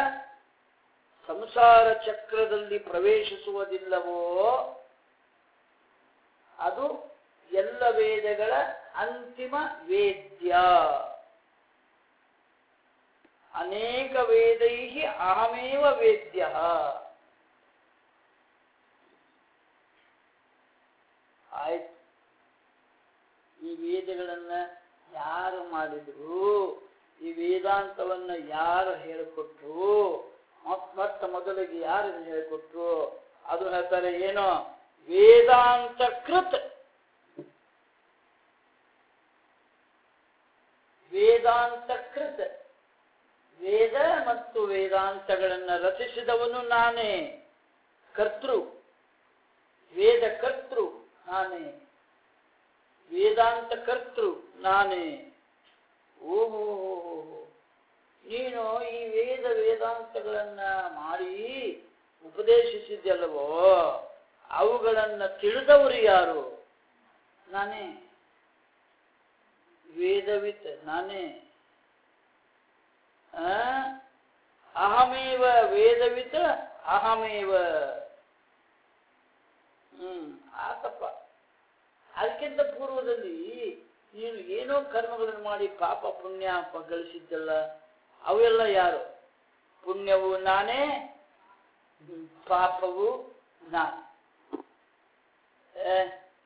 ಸಂಸಾರ ಚಕ್ರದಲ್ಲಿ ಪ್ರವೇಶಿಸುವುದಿಲ್ಲವೋ ಅದು ಎಲ್ಲ ವೇದಗಳ ಅಂತಿಮ ವೇದ್ಯ ಅನೇಕ ವೇದೈ ಅಹಮೇವ ವೇದ್ಯ ಆಯ್ತು ಈ ವೇದಗಳನ್ನ ಯಾರು ಮಾಡಿದ್ರು ಈ ವೇದಾಂತವನ್ನ ಯಾರು ಹೇಳಿಕೊಟ್ರು ಮತ್ ಮೊಟ್ಟ ಮೊದಲಿಗೆ ಯಾರು ಇದನ್ನ ಹೇಳಿಕೊಟ್ರು ಅದು ಹೇಳ್ತಾರೆ ಏನೋ ವೇದಾಂತ ಕೃತ್ ವೇದಾಂತ ಕೃತ್ ವೇದ ಮತ್ತು ವೇದಾಂತಗಳನ್ನ ರಚಿಸಿದವನು ನಾನೇ ಕರ್ತೃ ವೇದ ಕರ್ತೃ ನಾನೇ ವೇದಾಂತ ಕರ್ತೃ ನಾನೇ ಓಹೋ ನೀನು ಈ ವೇದ ವೇದಾಂತಗಳನ್ನ ಮಾಡಿ ಉಪದೇಶಿಸಿದ್ದಲ್ಲವೋ ಅವುಗಳನ್ನ ತಿಳಿದವರು ಯಾರು ನಾನೇ ವೇದವಿತ್ ನಾನೇ ಆ? ಅಹಮೇವ ವೇದವಿತ್ ಅಹಮೇವ ಹ್ಮ್ ಆತಪ್ಪ ಅದಕ್ಕಿಂತ ಪೂರ್ವದಲ್ಲಿ ನೀನು ಏನೋ ಕರ್ಮಗಳನ್ನು ಮಾಡಿ ಪಾಪ ಪುಣ್ಯ ಪ- ಗಳಿಸಿದ್ದಲ್ಲ ಅವೆಲ್ಲ ಯಾರು ಪುಣ್ಯವು ನಾನೇ ಹ್ಮ್, ಪಾಪವು ನಾನು ಏ?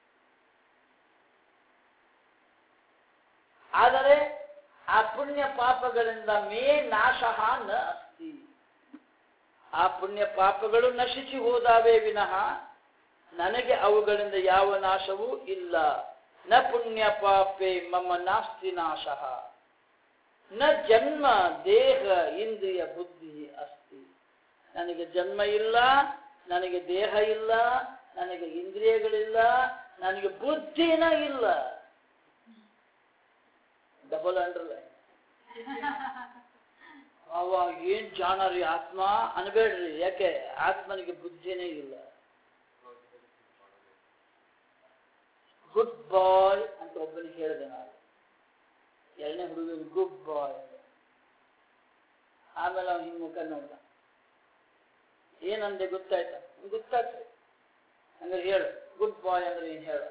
ಆದರೆ ಆ ಪುಣ್ಯ ಪಾಪಗಳಿಂದ ಮೇ ನಾಶ ನ ಅಸ್ತಿ ಆ ಪುಣ್ಯ ಪಾಪಗಳು ನಶಿಸಿ ಹೋದಾವೆ ವಿನಃ ನನಗೆ ಅವುಗಳಿಂದ ಯಾವ ನಾಶವೂ ಇಲ್ಲ ನ ಪುಣ್ಯ ಪಾಪೆ ಮಮ ನಾಸ್ತಿ ನಾಶ ನ ಜನ್ಮ ದೇಹ ಇಂದ್ರಿಯ ಬುದ್ಧಿ ಅಸ್ತಿ ನನಗೆ ಜನ್ಮ ಇಲ್ಲ ನನಗೆ ದೇಹ ಇಲ್ಲ ನನಗೆ ಇಂದ್ರಿಯಗಳಿಲ್ಲ ನನಗೆ ಬುದ್ಧಿನ ಇಲ್ಲ ಡಬಲ್ ಅಂಡರ್ಲೈನ್ ಅವಾಗ ಏನ್ ಜಾಣರಿ ಆತ್ಮ ಅನ್ಬೇಡ್ರಿ ಯಾಕೆ ಆತ್ಮನಿಗೆ ಬುದ್ಧಿನೇ ಇಲ್ಲ ಗುಡ್ ಬಾಯ್ ಅಂತ ಒಬ್ಬನಿಗೆ ಹೇಳಿದೆ ನಾನು ಎರಡನೇ ಹುಡುಗನಿಗೆ ಗುಡ್ ಬಾಯ್ ಆಮೇಲೆ ಅವನು ಹಿಂಗ್ ಮುಖ ನೋಡ್ದ ಏನಂದೆ ಗೊತ್ತಾಯ್ತಾ ಗೊತ್ತಾಗ್ತದೆ ಹಂಗಾರೆ ಹೇಳು ಗುಡ್ ಬಾಯ್ ಅಂದ್ರೆ ಏನ್ ಹೇಳು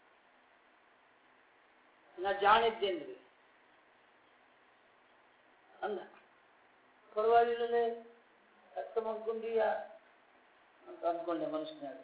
ನಾ ಜಾಣಿದ್ದೇನ್ರಿ ಅಂದ ಪರವಾಗಿಲ್ಲದೆ ಅರ್ಥ ಮಾಡ್ಕೊಂಡೀಯ ಅಂತ ಅಂದ್ಕೊಂಡೆ ಮನಸ್ಸಿನಾಗ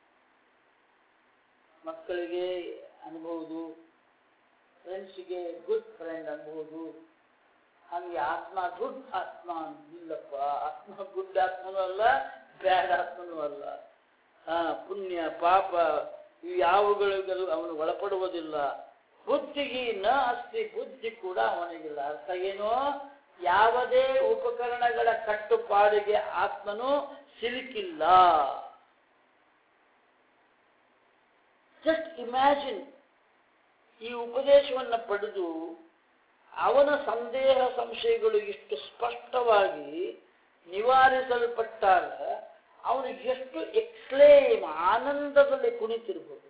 ಮಕ್ಕಳಿಗೆ ಅನ್ಬಹುದು ಫ್ರೆಂಡ್ಸಿಗೆ ಗುಡ್ ಫ್ರೆಂಡ್ ಅನ್ಬಹುದು ಹಂಗೆ ಆತ್ಮ ಗುಡ್ ಆತ್ಮ ಇಲ್ಲಪ್ಪ ಆತ್ಮ ಗುಡ್ ಆತ್ಮನೂ ಅಲ್ಲ ಬ್ಯಾಡ್ ಆತ್ಮನೂ ಅಲ್ಲ ಹಾ ಪುಣ್ಯ ಪಾಪ ಇವು ಯಾವುಗಳಿಗೂ ಅವನು ಒಳಪಡುವುದಿಲ್ಲ ಬುದ್ಧಿಗೆ ನ ಅಸ್ತಿ ಬುದ್ಧಿ ಕೂಡ ಅವನಿಗಿಲ್ಲ ಅರ್ಥ ಏನು ಯಾವುದೇ ಉಪಕರಣಗಳ ಕಟ್ಟುಪಾಡಿಗೆ ಆತ್ಮನು ಸಿಲುಕಿಲ್ಲ ಜಸ್ಟ್ ಇಮ್ಯಾಜಿನ್ ಈ ಉಪದೇಶವನ್ನು ಪಡೆದು ಅವನ ಸಂದೇಹ ಸಂಶಯಗಳು ಇಷ್ಟು ಸ್ಪಷ್ಟವಾಗಿ ನಿವಾರಿಸಲ್ಪಟ್ಟಾಗ ಅವನು ಎಷ್ಟು ಎಕ್ಸ್ಲೇಮ್ ಆನಂದದಲ್ಲಿ ಕುಣಿತಿರ್ಬೋದು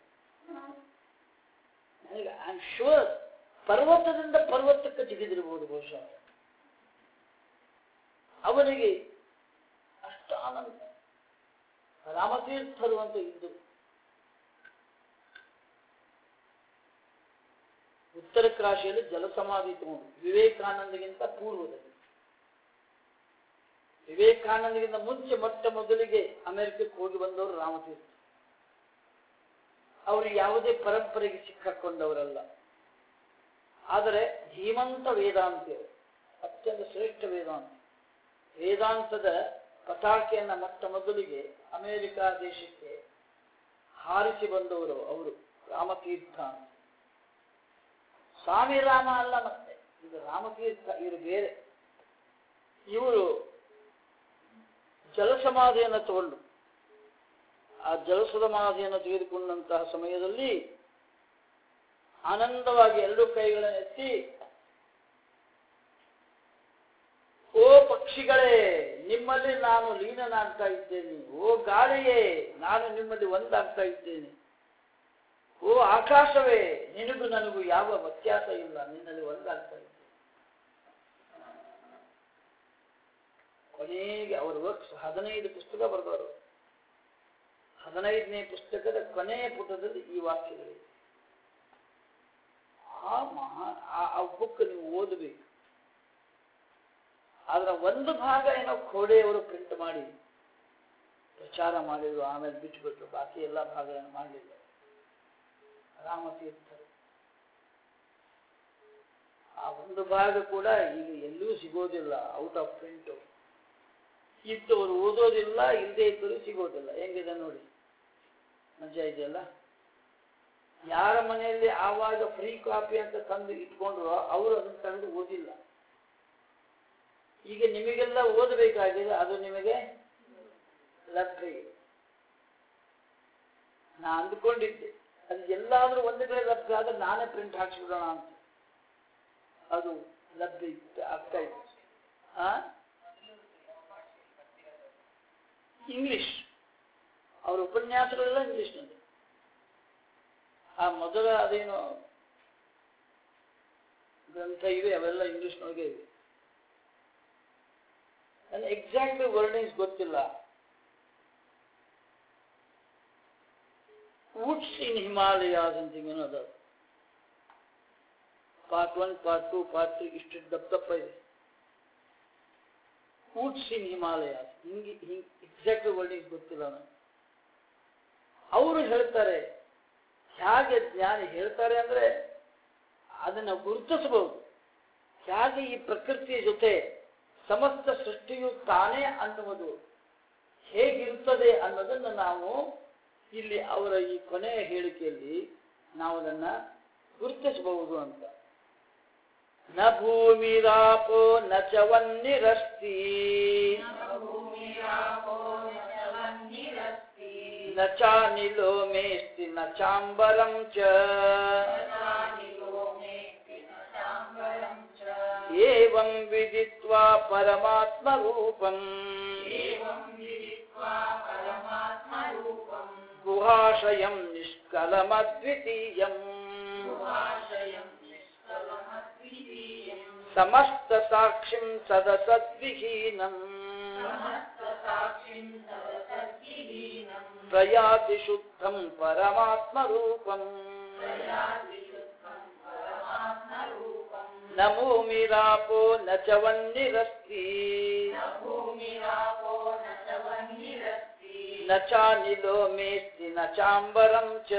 ನನಗೆ ಐ ಆಮ್ ಶೂರ್ ಪರ್ವತದಿಂದ ಪರ್ವತಕ್ಕೆ ಜಿಗಿದಿರ್ಬೋದು ಬಹುಶಃ ಅವನಿಗೆ ಅಷ್ಟು ಆನಂದ ರಾಮತೀರ್ಥರು ಅಂತ ಇದ್ದರು ಉತ್ತರ ಕಾಶಿಯಲ್ಲಿ ಜಲಸಮಾಧಿ ತಗೊಂಡು ವಿವೇಕಾನಂದಗಿಂತ ಪೂರ್ವದಲ್ಲಿ ವಿವೇಕಾನಂದಗಿಂತ ಮುಂಚೆ ಮೊಟ್ಟ ಮೊದಲಿಗೆ ಅಮೆರಿಕಕ್ಕೆ ಹೋಗಿ ಬಂದವರು ರಾಮತೀರ್ಥ ಅವರು ಯಾವುದೇ ಪರಂಪರೆಗೆ ಸಿಕ್ಕಾಕೊಂಡವರಲ್ಲ ಆದರೆ ಧೀಮಂತ ವೇದಾಂತಿಯರು ಅತ್ಯಂತ ಶ್ರೇಷ್ಠ ವೇದಾಂತ ವೇದಾಂತದ ಪತಾಕೆಯನ್ನ ಮೊಟ್ಟ ಮೊದಲಿಗೆ ಅಮೆರಿಕ ದೇಶಕ್ಕೆ ಹಾರಿಸಿ ಬಂದವರು ಅವರು ರಾಮತೀರ್ಥ ಅಂತ ಸ್ವಾಮಿ ರಾಮ ಅಲ್ಲ ಮತ್ತೆ ಇದು ರಾಮತೀರ್ಥ ಇವರು ಬೇರೆ ಇವರು ಜಲಸಮಾಧಿಯನ್ನು ತಗೊಂಡು ಆ ಜಲಸಮಾಧಿಯನ್ನು ತೆಗೆದುಕೊಂಡಂತಹ ಸಮಯದಲ್ಲಿ ಆನಂದವಾಗಿ ಎರಡು ಕೈಗಳನ್ನು ಎತ್ತಿ ಓ ಪಕ್ಷಿಗಳೇ ನಿಮ್ಮಲ್ಲಿ ನಾನು ಲೀನನಾಗ್ತಾ ಇದ್ದೇನೆ ಓ ಗಾಳಿಯೇ ನಾನು ನಿಮ್ಮಲ್ಲಿ ಒಂದಾಗ್ತಾ ಇದ್ದೇನೆ ಓ ಆಕಾಶವೇ ನಿನಗೂ ನನಗೂ ಯಾವ ವ್ಯತ್ಯಾಸ ಇಲ್ಲ ನಿನ್ನಲ್ಲಿ ಒಂದಾಗ್ತಾ ಇದ್ದೇನೆ ಕೊನೆಗೆ ಅವರು ವರ್ಕ್ಸ್ ಹದಿನೈದು ಪುಸ್ತಕ ಬರೆದವರು ಹದಿನೈದನೇ ಪುಸ್ತಕದ ಕೊನೆಯ ಪುಟದಲ್ಲಿ ಈ ವಾಕ್ಯಗಳಿವೆ ಆ ಮಹಾ ಆ ಬುಕ್ ನೀವು ಓದಬೇಕು ಅದರ ಒಂದು ಭಾಗ ಏನೋ ಖೋಡೆಯವರು ಪ್ರಿಂಟ್ ಮಾಡಿ ಪ್ರಚಾರ ಮಾಡಿದ್ರು ಆಮೇಲೆ ಬಿಟ್ಟುಬಿಟ್ರು ಬಾಕಿ ಎಲ್ಲ ಭಾಗಗಳನ್ನು ಮಾಡಲಿಲ್ಲ ರಾಮತೀರ್ಥರು ಆ ಒಂದು ಭಾಗ ಕೂಡ ಈಗ ಎಲ್ಲೂ ಸಿಗೋದಿಲ್ಲ ಔಟ್ ಆಫ್ ಪ್ರಿಂಟ್ ಇದ್ದವರು ಓದೋದಿಲ್ಲ ಇಲ್ಲದೆ ಇದ್ದರೂ ಸಿಗೋದಿಲ್ಲ ಹೆಂಗಿದೆ ನೋಡಿ ಮಜಾ ಇದೆಯಲ್ಲ ಯಾರ ಮನೆಯಲ್ಲಿ ಆವಾಗ ಫ್ರೀ ಕಾಪಿ ಅಂತ ತಂದು ಇಟ್ಕೊಂಡ್ರು ಅವರು ಅದನ್ನು ತಂದು ಓದಿಲ್ಲ ಈಗ ನಿಮಗೆಲ್ಲ ಓದಬೇಕಾಗಿದೆ ಅದು ನಿಮಗೆ ಲಭ್ಯ ಇದೆ ನಾ ಅಂದುಕೊಂಡಿದ್ದೆ ಅದು ಎಲ್ಲಾದ್ರೂ ಒಂದು ಕಡೆ ಲಭ್ಯ ಆದ್ರೆ ನಾನೇ ಪ್ರಿಂಟ್ ಹಾಕ್ಸ್ಬಿಡೋಣ ಅಂತ ಅದು ಲಭ್ಯ ಇತ್ತು ಆಗ್ತಾ ಇತ್ತು ಆ ಇಂಗ್ಲಿಷ್ ಅವರ ಉಪನ್ಯಾಸಗಳೆಲ್ಲ ಇಂಗ್ಲಿಷ್ನಲ್ಲಿ ಆ ಮೊದಲ ಅದೇನು ಗ್ರಂಥ ಇವೆ ಅವೆಲ್ಲ ಇಂಗ್ಲಿಷ್ನೊಳಗೆ ಇವೆ ನನ್ನ ಎಕ್ಸಾಕ್ಟ್ ವರ್ಡಿಂಗ್ಸ್ ಗೊತ್ತಿಲ್ಲ ವುಡ್ಸ್ ಇನ್ ಹಿಮಾಲಯಾಸ್ ಅಂತ ಏನೋ ಅದ part one part two part three ಇಷ್ಟು ದಪ್ಪ ದಪ್ಪ ಇದೆ ವುಡ್ಸ್ ಇನ್ ಹಿಮಾಲಯಾಸ್ ಹಿಂಗೆ ಹಿಂಗೆ ಎಕ್ಸಾಕ್ಟ್ ವರ್ಡಿಂಗ್ಸ್ ಗೊತ್ತಿಲ್ಲ ನನಗೆ ಅವರು ಹೇಳ್ತಾರೆ ಹೇಗೆ ಜ್ಞಾನಿ ಹೇಳ್ತಾರೆ ಅಂದ್ರೆ ಅದನ್ನು ಗುರುತಿಸಬಹುದು ಹೇಗೆ ಈ ಪ್ರಕೃತಿಯ ಜೊತೆ ಸಮಸ್ತ ಸೃಷ್ಟಿಯು ತಾನೇ ಅನ್ನುವುದು ಹೇಗಿರುತ್ತದೆ ಅನ್ನೋದನ್ನು ನಾವು ಇಲ್ಲಿ ಅವರ ಈ ಕೊನೆಯ ಹೇಳಿಕೆಯಲ್ಲಿ ನಾವು ಅದನ್ನ ಗುರುತಿಸಬಹುದು ಅಂತ ನ ಭೂಮಿರಾಪೋ ನ ಚವನ್ನಿರಸ್ತಿ ನ ಚಾನಿಲೋ ಮೇಸ್ತಿ ನ ಚಾಂಬರಂ ಚ ಏವಂ ವಿದಿತ್ವಾ ಪರಮಾತ್ಮ ರೂಪಂ ಗುಹಾಶಯಂ ನಿಷ್ಕಲಮದ್ವಿತೀಯಂ ಸಮಸ್ತ ಸಾಕ್ಷಿಂ ಸದಸದ್ವಿಹೀನಂ ಪ್ರಯಾತಿ ಶುದ್ಧಂ ಪರಮಾತ್ಮ ರೂಪಂ ನ ಭೂಮಿರಾಪೋ ನ ಚ ವನ್ನಿರಸ್ತಿ ನ ಚಾನಿಲೋ ಮೇಸ್ತಿ ನ ಚಾಂಬರಂ ಚ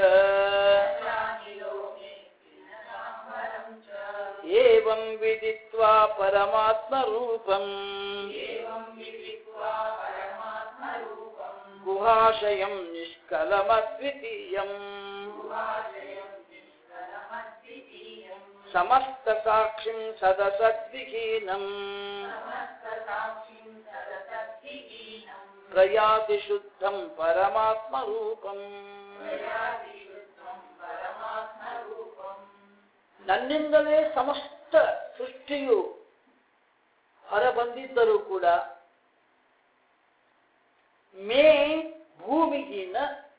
ಏವಂ ವಿದಿತ್ವಾ ಪರಮಾತ್ಮ ರೂಪಂ ಗುಹಾಶಯಂ ನಿಷ್ಕಲಮದ್ವಿತೀಯಂ ಸಮಸ್ತ ಸಾಕ್ಷಿಂ ಸದಸದ್ವಿಹೀನಂ ಪ್ರಯಾತಿ ಶುದ್ಧಂ ಪರಮಾತ್ಮ ರೂಪಂ ನನ್ನಿಂದಲೇ ಸಮಸ್ತ ಸೃಷ್ಟಿಯು ಹೊರಬಂದಿದ್ದರೂ ಕೂಡ ಮೇ ಭೂಮಿಗಿನ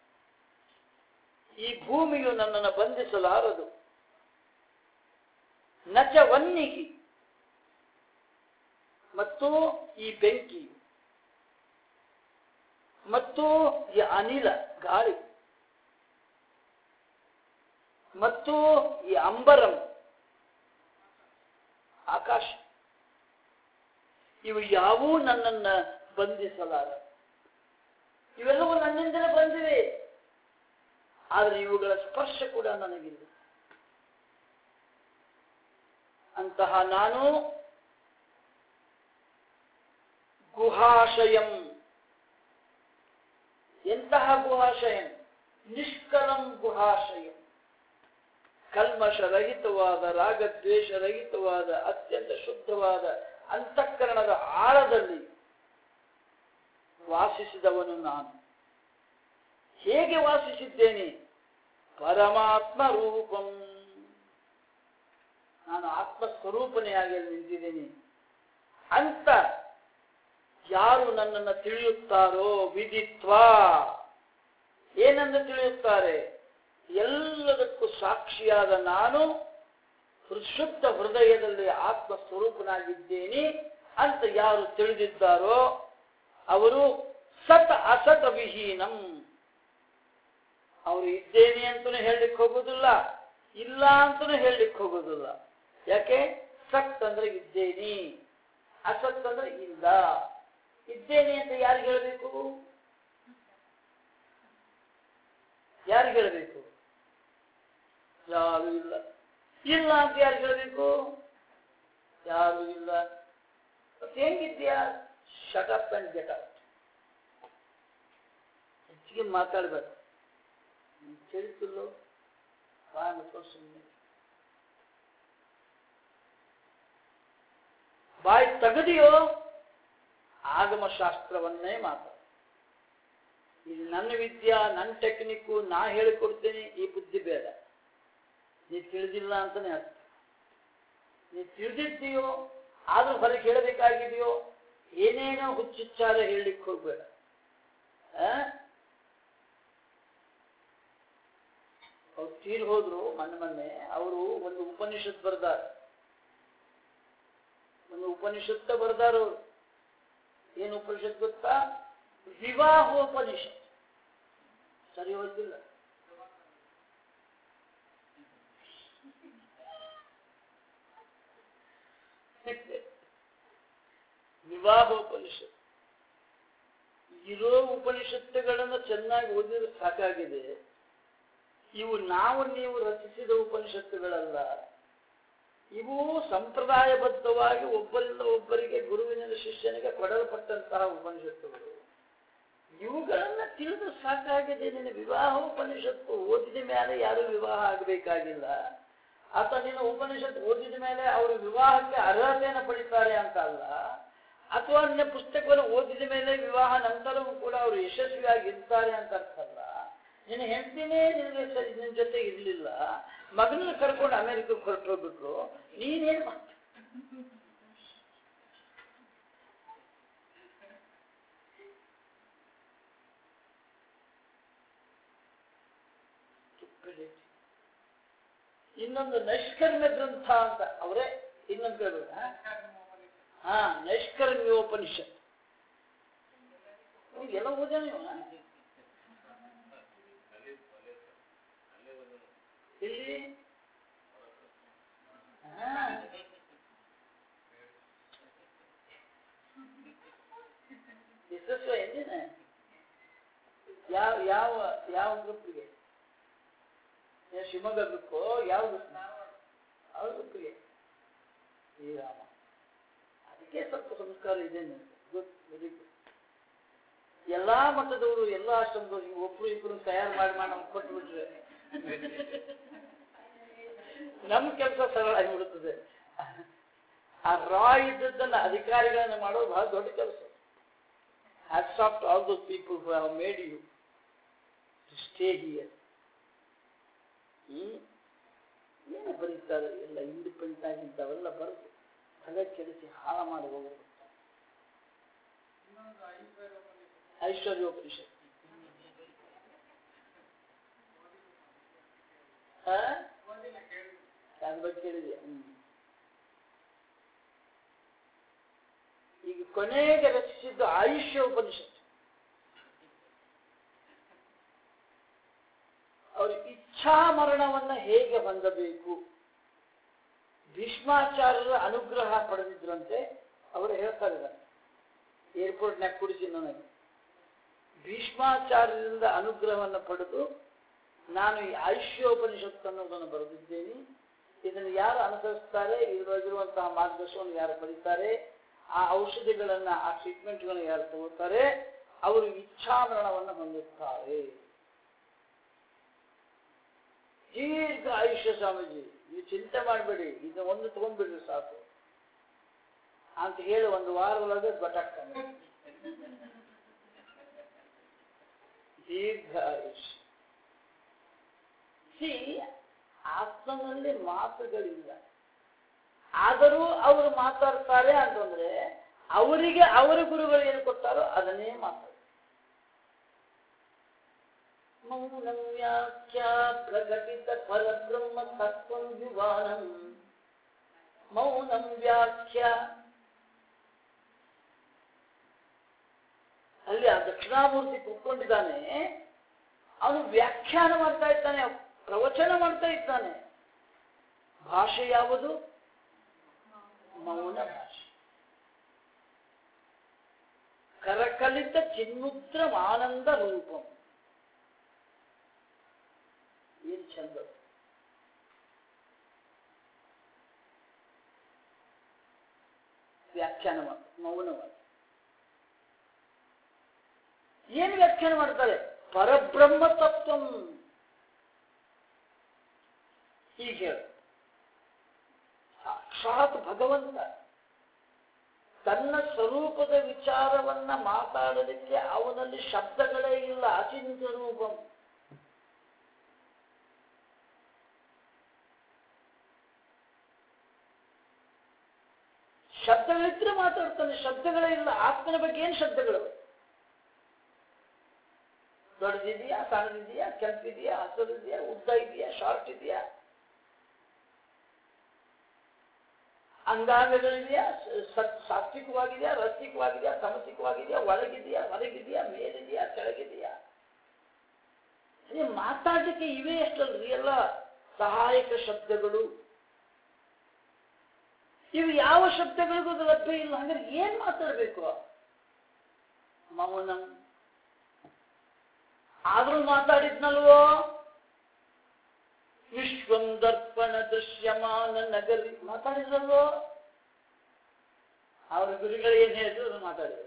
ಈ ಭೂಮಿಯು ನನ್ನನ್ನು ಬಂಧಿಸಲಾರದು ನಚ ವನ್ನಿಗಿ ಮತ್ತು ಈ ಬೆಂಕಿ ಮತ್ತು ಈ ಅನಿಲ ಗಾಳಿ ಮತ್ತು ಈ ಅಂಬರಂ ಆಕಾಶ ಇವು ಯಾವೂ ನನ್ನನ್ನ ಬಂಧಿಸಲಾರ ಇವೆಲ್ಲವೂ ನನ್ನಿಂದಲೇ ಬಂದಿವೆ ಆದರೆ ಇವುಗಳ ಸ್ಪರ್ಶ ಕೂಡ ನನಗಿಲ್ಲ ಅಂತಹ ನಾನು ಗುಹಾಶಯಂ ಎಂತಹ ಗುಹಾಶಯಂ ನಿಷ್ಕಲಂ ಗುಹಾಶಯಂ ಕಲ್ಮಶರಹಿತವಾದ ರಾಗದ್ವೇಷರಹಿತವಾದ ಅತ್ಯಂತ ಶುದ್ಧವಾದ ಅಂತಃಕರಣದ ಆಳದಲ್ಲಿ ವಾಸಿಸಿದವನು ನಾನು ಹೇಗೆ ವಾಸಿಸಿದ್ದೇನೆ ಪರಮಾತ್ಮ ರೂಪಂ ನಾನು ಆತ್ಮಸ್ವರೂಪನೆಯಾಗಿ ಅಲ್ಲಿ ನಿಂತಿದ್ದೇನೆ ಅಂತ ಯಾರು ನನ್ನನ್ನು ತಿಳಿಯುತ್ತಾರೋ ವಿದಿತ್ವಾ ಏನನ್ನು ತಿಳಿಯುತ್ತಾರೆ ಎಲ್ಲದಕ್ಕೂ ಸಾಕ್ಷಿಯಾದ ನಾನು ಶುದ್ಧ ಹೃದಯದಲ್ಲಿ ಆತ್ಮ ಸ್ವರೂಪನಾಗಿದ್ದೇನೆ ಅಂತ ಯಾರು ತಿಳಿದಿದ್ದಾರೋ ಅವರು ಸತ್ ಅಸತ ವಿಹೀನಂ ಅವರು ಇದ್ದೇನೆ ಅಂತಲೂ ಹೇಳಲಿಕ್ಕೆ ಹೋಗೋದಿಲ್ಲ ಇಲ್ಲ ಅಂತಲೂ ಹೇಳಲಿಕ್ಕೆ ಹೋಗೋದಿಲ್ಲ ಯಾಕೆ ಸತ್ ಅಂದ್ರೆ ಇದ್ದೇನೆ ಅಸತ್ ಅಂದ್ರೆ ಇಲ್ಲ ಇದ್ದೇನೆ ಅಂತ ಯಾರಿಗೆ ಹೇಳಬೇಕು ಯಾರಿಗೆ ಹೇಳಬೇಕು ಯಾರು ಇಲ್ಲ ಇಲ್ಲ ಅಂತ ಯಾರು ಹೇಳಬೇಕು ಯಾರು ಇಲ್ಲ ಮತ್ತೆ ಹೆಂಗಿದ್ಯಾ shut up and get out ಹೆಚ್ಚಿಗೆ ಮಾತಾಡ್ಬೇಕು ತಿಳಿತಿಲ್ಲೋ ಬಾಯ ಮುಚ್ಕೊಂಡು ಸುಮ್ಮನೆ ಬಾಯಿ ತಗದಿಯೋ ಆಗಮ ಶಾಸ್ತ್ರವನ್ನೇ ಮಾತಾಡ ಇದು ನನ್ನ ವಿದ್ಯಾ ನನ್ನ ಟೆಕ್ನಿಕ್ಕು ನಾ ಹೇಳಿಕೊಡ್ತೇನೆ ಈ ಬುದ್ಧಿ ಬೇಡ ನೀ ತಿಳಿದಿಲ್ಲ ಅಂತಾನೆ ಅರ್ಥ ನೀ ತಿಳಿದಿದ್ದೀಯೋ ಆದ್ರೂ ಹೊರಗೆ ಹೇಳಬೇಕಾಗಿದೆಯೋ ಏನೇನೋ ಹುಚ್ಚುಚ್ಚಾರ ಹೇಳಲಿಕ್ಕೆ ಹೋಗ್ಬೇಡ ಆ? ಅವ್ರು ತೀರ್ ಹೋದ್ರು ಮೊನ್ನೆ ಮೊನ್ನೆ ಅವರು ಒಂದು ಉಪನಿಷತ್ ಬರ್ದಾರ ಒಂದು ಉಪನಿಷತ್ತ ಬರ್ದಾರ ಅವರು ಏನು ಉಪನಿಷತ್ ಗೊತ್ತಾ ವಿವಾಹೋಪನಿಷತ್ ಸರಿ ಹೋಗಿಲ್ಲ ವಿವಾಹೋಪನಿಷತ್ ಇರೋ ಉಪನಿಷತ್ತುಗಳನ್ನು ಚೆನ್ನಾಗಿ ಓದಿದ್ರೆ ಸಾಕಾಗಿದೆ ಇವು ನಾವು ನೀವು ರಚಿಸಿದ ಉಪನಿಷತ್ತುಗಳಲ್ಲ ಇವು ಸಂಪ್ರದಾಯಬದ್ಧವಾಗಿ ಒಬ್ಬರಿಂದ ಒಬ್ಬರಿಗೆ ಗುರುವಿನಿಂದ ಶಿಷ್ಯನಿಗೆ ಕೊಡಲ್ಪಟ್ಟಂತಹ ಉಪನಿಷತ್ತುಗಳು ಇವುಗಳನ್ನ ತಿಳಿದು ಸಾಕಾಗಿದೆ ನಿನ್ನ ವಿವಾಹ ಉಪನಿಷತ್ತು ಓದಿದ ಮೇಲೆ ಯಾರು ವಿವಾಹ ಆಗಬೇಕಾಗಿಲ್ಲ ಅಥವಾ ನಿನ್ನ ಉಪನಿಷತ್ತು ಓದಿದ ಮೇಲೆ ಅವರು ವಿವಾಹಕ್ಕೆ ಅರ್ಹತೆಯನ್ನು ಪಡಿತಾರೆ ಅಂತ ಅಲ್ಲ ಅಥವಾ ನಿನ್ನ ಪುಸ್ತಕವನ್ನು ಓದಿದ ಮೇಲೆ ವಿವಾಹ ನಂತರವೂ ಕೂಡ ಅವರು ಯಶಸ್ವಿಯಾಗಿ ಇರ್ತಾರೆ ಅಂತ ಅರ್ಥ ಅಲ್ಲ ನಿನ್ನ ಹೆಂಡತಿನೇ ನಿನಗೆ ಸ- ನಿನ್ನ ಜೊತೆ ಇರಲಿಲ್ಲ ಮಗನನ್ನ ಕರ್ಕೊಂಡು ಅಮೆರಿಕಕ್ಕೆ ಹೊರಟೋಗ್ಬಿಟ್ರು ನೀನೇನ್ ಮಾಡ್ತಿ Stupidity. ಇನ್ನೊಂದು ನೈಷ್ಕರ್ಮ್ಯ ಗ್ರಂಥ ಅಂತ ಅವರೇ ಇನ್ನೊಂದು ಕೇಳೋಣ ಹಾ ನೈಷ್ಕರ್ಮ್ಯೋಪನಿಷತ್ ಎಲ್ಲ ಓದ್ಯಾನ ನೀವು ಇಲ್ಲಿ ಹಾ. ಯಶಸ್ವ ಎಂದಿನ ಯಾವ ಯಾವ ಯಾವ ಗ್ರೂಪ್ಗೆ ಶಿವಮೊಗ್ಗ ಗ್ರೂಪು ಯಾವ ಗ್ರೂಪ್ ಯಾವ ಗ್ರೂಪ್ಗೆ ಶ್ರೀರಾಮ ಅದಕ್ಕೆ ಸ್ವಲ್ಪ ಸಂಸ್ಕಾರ ಇದೆ ಗುಡ್ ವೆರಿ ಗುಡ್ ಎಲ್ಲಾ ಮಠದವರು ಎಲ್ಲಾ ಆಶ್ರಮದವರು ನೀವು ಒಬ್ರು ಇಬ್ರು ತಯಾರು ಮಾಡಿ ಮಾಡಿ ನಮ್ಗೆ ಕೊಟ್ಟು ಬಿಟ್ರೆ ನಮ್ಮ ಕೆಲಸ ಸರಳ ಆಗಿಬಿಡುತ್ತದೆ ಆ ರಾ ಇದ್ದದ್ದನ್ನ ಅಧಿಕಾರಿಗಳನ್ನ ಮಾಡೋದು ಬಹಳ ದೊಡ್ಡ ಕೆಲಸ hats off to all those people who have made you to stay here hmm ಏನು ಬರೀತಾರೆ ಎಲ್ಲ ಇಂಡಿಪೆಂಡೆಂಟ್ ಆಗಿ ಇಂಥವೆಲ್ಲ ಬರೆದು ತಲೆ ಕೆಡಿಸಿ ಹಾಳ ಮಾಡಿ ಹೋಗೋದು ಐಶ್ವರ್ಯೋಪನಿಷತ್ ಹಾ ಅದ್ರ ಬಗ್ಗೆ ಕೇಳಿದೆ ಹ್ಮ್ ಈಗ ಕೊನೆಗೆ ರಚಿಸಿದ್ದು ಆಯುಷ್ಯ ಉಪನಿಷತ್ ಅವರು ಇಚ್ಛಾ ಮರಣವನ್ನ ಹೇಗೆ ಹೊಂದಬೇಕು ಭೀಷ್ಮಾಚಾರ್ಯರ ಅನುಗ್ರಹ ಪಡೆದಿದ್ರಂತೆ ಅವರು ಹೇಳ್ತಾ ಇದ್ದಾರೆ ಏರ್ಪೋರ್ಟ್ನಾಗ ಕುಡಿಸಿ ನನಗೆ ಭೀಷ್ಮಾಚಾರ್ಯರಿಂದ ಅನುಗ್ರಹವನ್ನು ಪಡೆದು ನಾನು ಈ ಆಯುಷ್ಯೋಪನಿಷತ್ತು ಅನ್ನೋದನ್ನು ಬರೆದಿದ್ದೇನೆ ಇದನ್ನು ಯಾರು ಅನುಸರಿಸ್ತಾರೆ ಇದರೊಳಗಿರುವಂತಹ ಮಾರ್ಗದರ್ಶನವನ್ನು ಯಾರು ಪಡಿತಾರೆ ಆ ಔಷಧಿಗಳನ್ನ ಆ ಟ್ರೀಟ್ಮೆಂಟ್ಗಳನ್ನು ಯಾರು ತಗೋತಾರೆ ಅವರು ಇಚ್ಛಾಮರಣವನ್ನು ಹೊಂದುತ್ತಾರೆ ದೀರ್ಘ ಆಯುಷ್ಯ ಸ್ವಾಮೀಜಿ ನೀವು ಚಿಂತೆ ಮಾಡಬೇಡಿ ಇದನ್ನ ಒಂದು ತಗೊಂಡ್ಬಿಡ್ರಿ ಸಾಕು ಅಂತ ಹೇಳಿ ಒಂದು ವಾರದೊಳಗೆ ಗೊತ್ತಾಗ್ತಾನೆ ದೀರ್ಘ ಆಯುಷ್ಯ ಸಿ ಆತ್ಮನಲ್ಲಿ ಮಾತುಗಳಿಲ್ಲ ಆದರೂ ಅವರು ಮಾತಾಡ್ತಾರೆ ಅಂತಂದ್ರೆ ಅವರಿಗೆ ಅವರ ಗುರುಗಳು ಏನು ಕೊಡ್ತಾರೋ ಅದನ್ನೇ ಮಾತಾಡ್ತಾರೆ ಮೌನಂ ವ್ಯಾಖ್ಯಾ ಪ್ರಕಟಿತ ಪರಬ್ರಹ್ಮ ತತ್ವಂ ಯುವಾನಂ ಮೌನಂ ವ್ಯಾಖ್ಯಾ ಅಲ್ಲಿ ಆ ದಕ್ಷಿಣಾಮೂರ್ತಿ ಕೂತ್ಕೊಂಡಿದ್ದಾನೆ ಅವನು ವ್ಯಾಖ್ಯಾನ ಮಾಡ್ತಾ ಇದ್ದಾನೆ ಪ್ರವಚನ ಮಾಡ್ತಾ ಇದ್ದಾನೆ ಭಾಷೆ ಯಾವುದು ಮೌನ ಭಾಷೆ ಕರಕಲಿತ ಚಿನ್ಮುದ್ರ ಆನಂದ ರೂಪಂ ಏನ್ ಚಂದ ವ್ಯಾಖ್ಯಾನ ಮಾಡ ಮೌನವಾಗಿ ಏನು ವ್ಯಾಖ್ಯಾನ ಮಾಡ್ತಾರೆ ಪರಬ್ರಹ್ಮ ತತ್ವಂ ಹೀಗೆ ಹೇಳು ಸಾಕ್ಷಾತ್ ಭಗವಂತ ತನ್ನ ಸ್ವರೂಪದ ವಿಚಾರವನ್ನ ಮಾತಾಡಲಿಕ್ಕೆ ಅವನಲ್ಲಿ ಶಬ್ದಗಳೇ ಇಲ್ಲ ಅಚಿಂತ್ಯ ರೂಪಂ ಶಬ್ದಗಳಿದ್ರೆ ಮಾತಾಡ್ತಾನೆ ಶಬ್ದಗಳೇ ಇಲ್ಲ ಆತ್ಮನ ಬಗ್ಗೆ ಏನು ಶಬ್ದಗಳು ದೊಡ್ಡದಿದೆಯಾ ಸಣ್ಣದಿದೆಯಾ ಕೆಂಪಿದೆಯಾ ಹಸದಿದೆಯಾ ಉದ್ದ ಇದೆಯಾ ಶಾರ್ಟ್ ಇದೆಯಾ ಅಂಗಾಂಗಗಳಿದೆಯಾ ಸ- ಸಾತ್ವಿಕವಾಗಿದೆಯಾ ರಸ್ತಿಕವಾಗಿದೆಯಾ ಸಮಸಿಕವಾಗಿದೆಯಾ ಒಳಗಿದೆಯಾ ಹೊರಗಿದೆಯಾ ಮೇಲಿದೆಯಾ ಕೆಳಗಿದೆಯಾ ಅದೇ ಮಾತಾಡಲಿಕ್ಕೆ ಇವೇ ಅಷ್ಟಲ್ರಿ ಎಲ್ಲ ಸಹಾಯಕ ಶಬ್ದಗಳು ಇವು ಯಾವ ಶಬ್ದಗಳಿಗೂ ಅದು ಲಭ್ಯ ಇಲ್ಲ ಅಂದ್ರೆ ಏನ್ ಮಾತಾಡ್ಬೇಕು ಮೌನಂ ಆದ್ರೂ ಮಾತಾಡಿದ್ನಲ್ವೋ ವಿಶ್ವಂ ದರ್ಪಣ ದೃಶ್ಯಮಾನ ನಗರಿ ಮಾತಾಡಿದ್ರಲ್ವೋ ಅವರ ಗುರುಗಳು ಏನ್ ಹೇಳಿದ್ರು ಅದು ಮಾತಾಡಿದ್ರು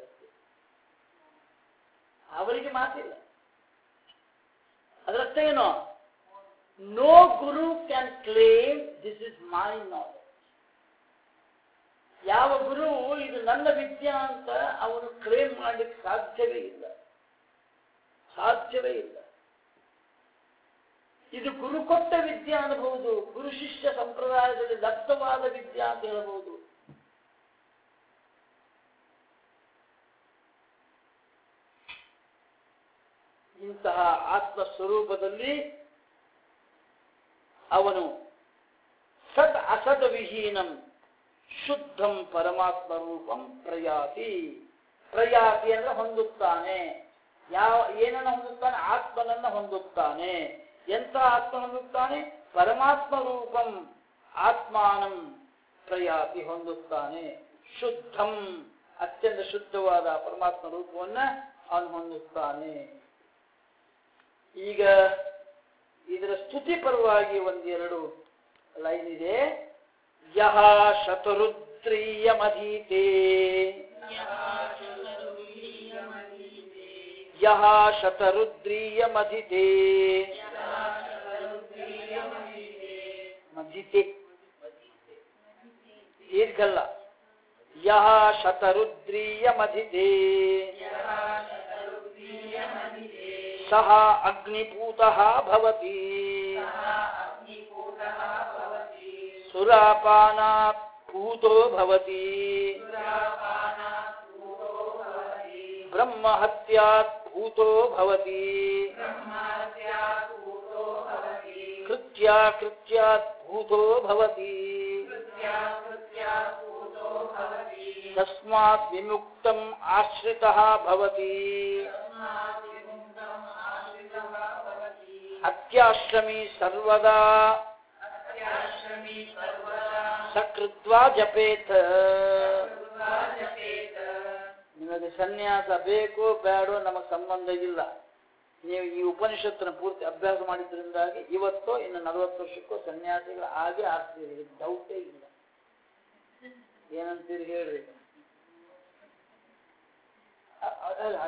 ಅವರಿಗೆ ಮಾತಿಲ್ಲ ಅದರರ್ಥ ಏನು no guru can claim this is my knowledge ಯಾವ ಗುರು ಇದು ನನ್ನ ವಿದ್ಯಾ ಅಂತ ಅವನು ಕ್ಲೇಮ್ ಮಾಡಲಿಕ್ಕೆ ಸಾಧ್ಯವೇ ಇಲ್ಲ ಸಾಧ್ಯವೇ ಇಲ್ಲ ಇದು ಗುರು ಕೊಟ್ಟ ವಿದ್ಯಾ ಅನ್ನಬಹುದು ಗುರು ಶಿಷ್ಯ ಸಂಪ್ರದಾಯದಲ್ಲಿ ಲಬ್ಧವಾದ ವಿದ್ಯಾ ಅಂತ ಹೇಳಬಹುದು ಇಂತಹ ಆತ್ಮ ಸ್ವರೂಪದಲ್ಲಿ ಅವನು ಸದ್ ಅಸದ ವಿಹೀನಂ ಶುದ್ಧಂ ಪರಮಾತ್ಮ ರೂಪಂ ಪ್ರಯಾತಿ ಪ್ರಯಾತಿ ಅಂದ್ರೆ ಹೊಂದುತ್ತಾನೆ ಯಾವ ಏನನ್ನ ಹೊಂದುತ್ತಾನೆ ಆತ್ಮನನ್ನ ಹೊಂದುತ್ತಾನೆ ಎಂತ ಆತ್ಮ ಹೊಂದುತ್ತಾನೆ ಪರಮಾತ್ಮ ರೂಪಂ ಆತ್ಮಾನಂ ಪ್ರಯಾತಿ ಹೊಂದುತ್ತಾನೆ ಶುದ್ಧಂ ಅತ್ಯಂತ ಶುದ್ಧವಾದ ಪರಮಾತ್ಮ ರೂಪವನ್ನ ಅವನು ಹೊಂದುತ್ತಾನೆ ಈಗ ಇದರ ಸ್ತುತಿ ಪರವಾಗಿ ಒಂದೆರಡು ಲೈನ್ ಇದೆ ಯಹ ಶತರುದ್ರೀಯಮಧೀತೆ ಯಹ ಶತರುದ್ರೀಯಮಧಿತೆ ಮಧಿತೆ ದೀರ್ಘಲ್ಲ ಯಹ ಶತರುದ್ರೀಯಮಧಿತೆ ಸಹ ಅಗ್ನಿಪೂತಃ ಭವತಿ ಸುರಾಪಾನಾತ್ ಪೂತೋ ಭವತಿ ಬ್ರಹ್ಮಹತ್ಯಾತ್ ಭೂತೋ ಭವತಿ ಕೃತ್ಯಾ ಕೃತ್ಯಾತ್ ಭೂತೋ ಭವತಿ ತಸ್ಮಾತ್ ವಿಮುಕ್ತಂ ಆಶ್ರಿತಃ ಭವತಿ ಅತ್ಯಾಶ್ರಮಿ ಸರ್ವದಾ ಸಕೃತ್ವಾ ಜಪೇತ ನಿಮಗೆ ಸನ್ಯಾಸ ಬೇಕು ಬೇಡೋ ನಮಗೆ ಸಂಬಂಧ ಇಲ್ಲ ನೀವು ಈ ಉಪನಿಷತ್ತನ್ನ ಪೂರ್ತಿ ಅಭ್ಯಾಸ ಮಾಡಿದ್ರಿಂದಾಗಿ ಇವತ್ತೋ ಇನ್ನು ನಲವತ್ತು ವರ್ಷಕ್ಕೋ ಸನ್ಯಾಸಿಗಳು ಆಗೇ ಆಗ್ತೀರಿ ಡೌಟೇ ಇಲ್ಲ ಏನಂತೀರಿ ಹೇಳ್ರಿ ಅ- ಅ- ಅಲ್ಲ,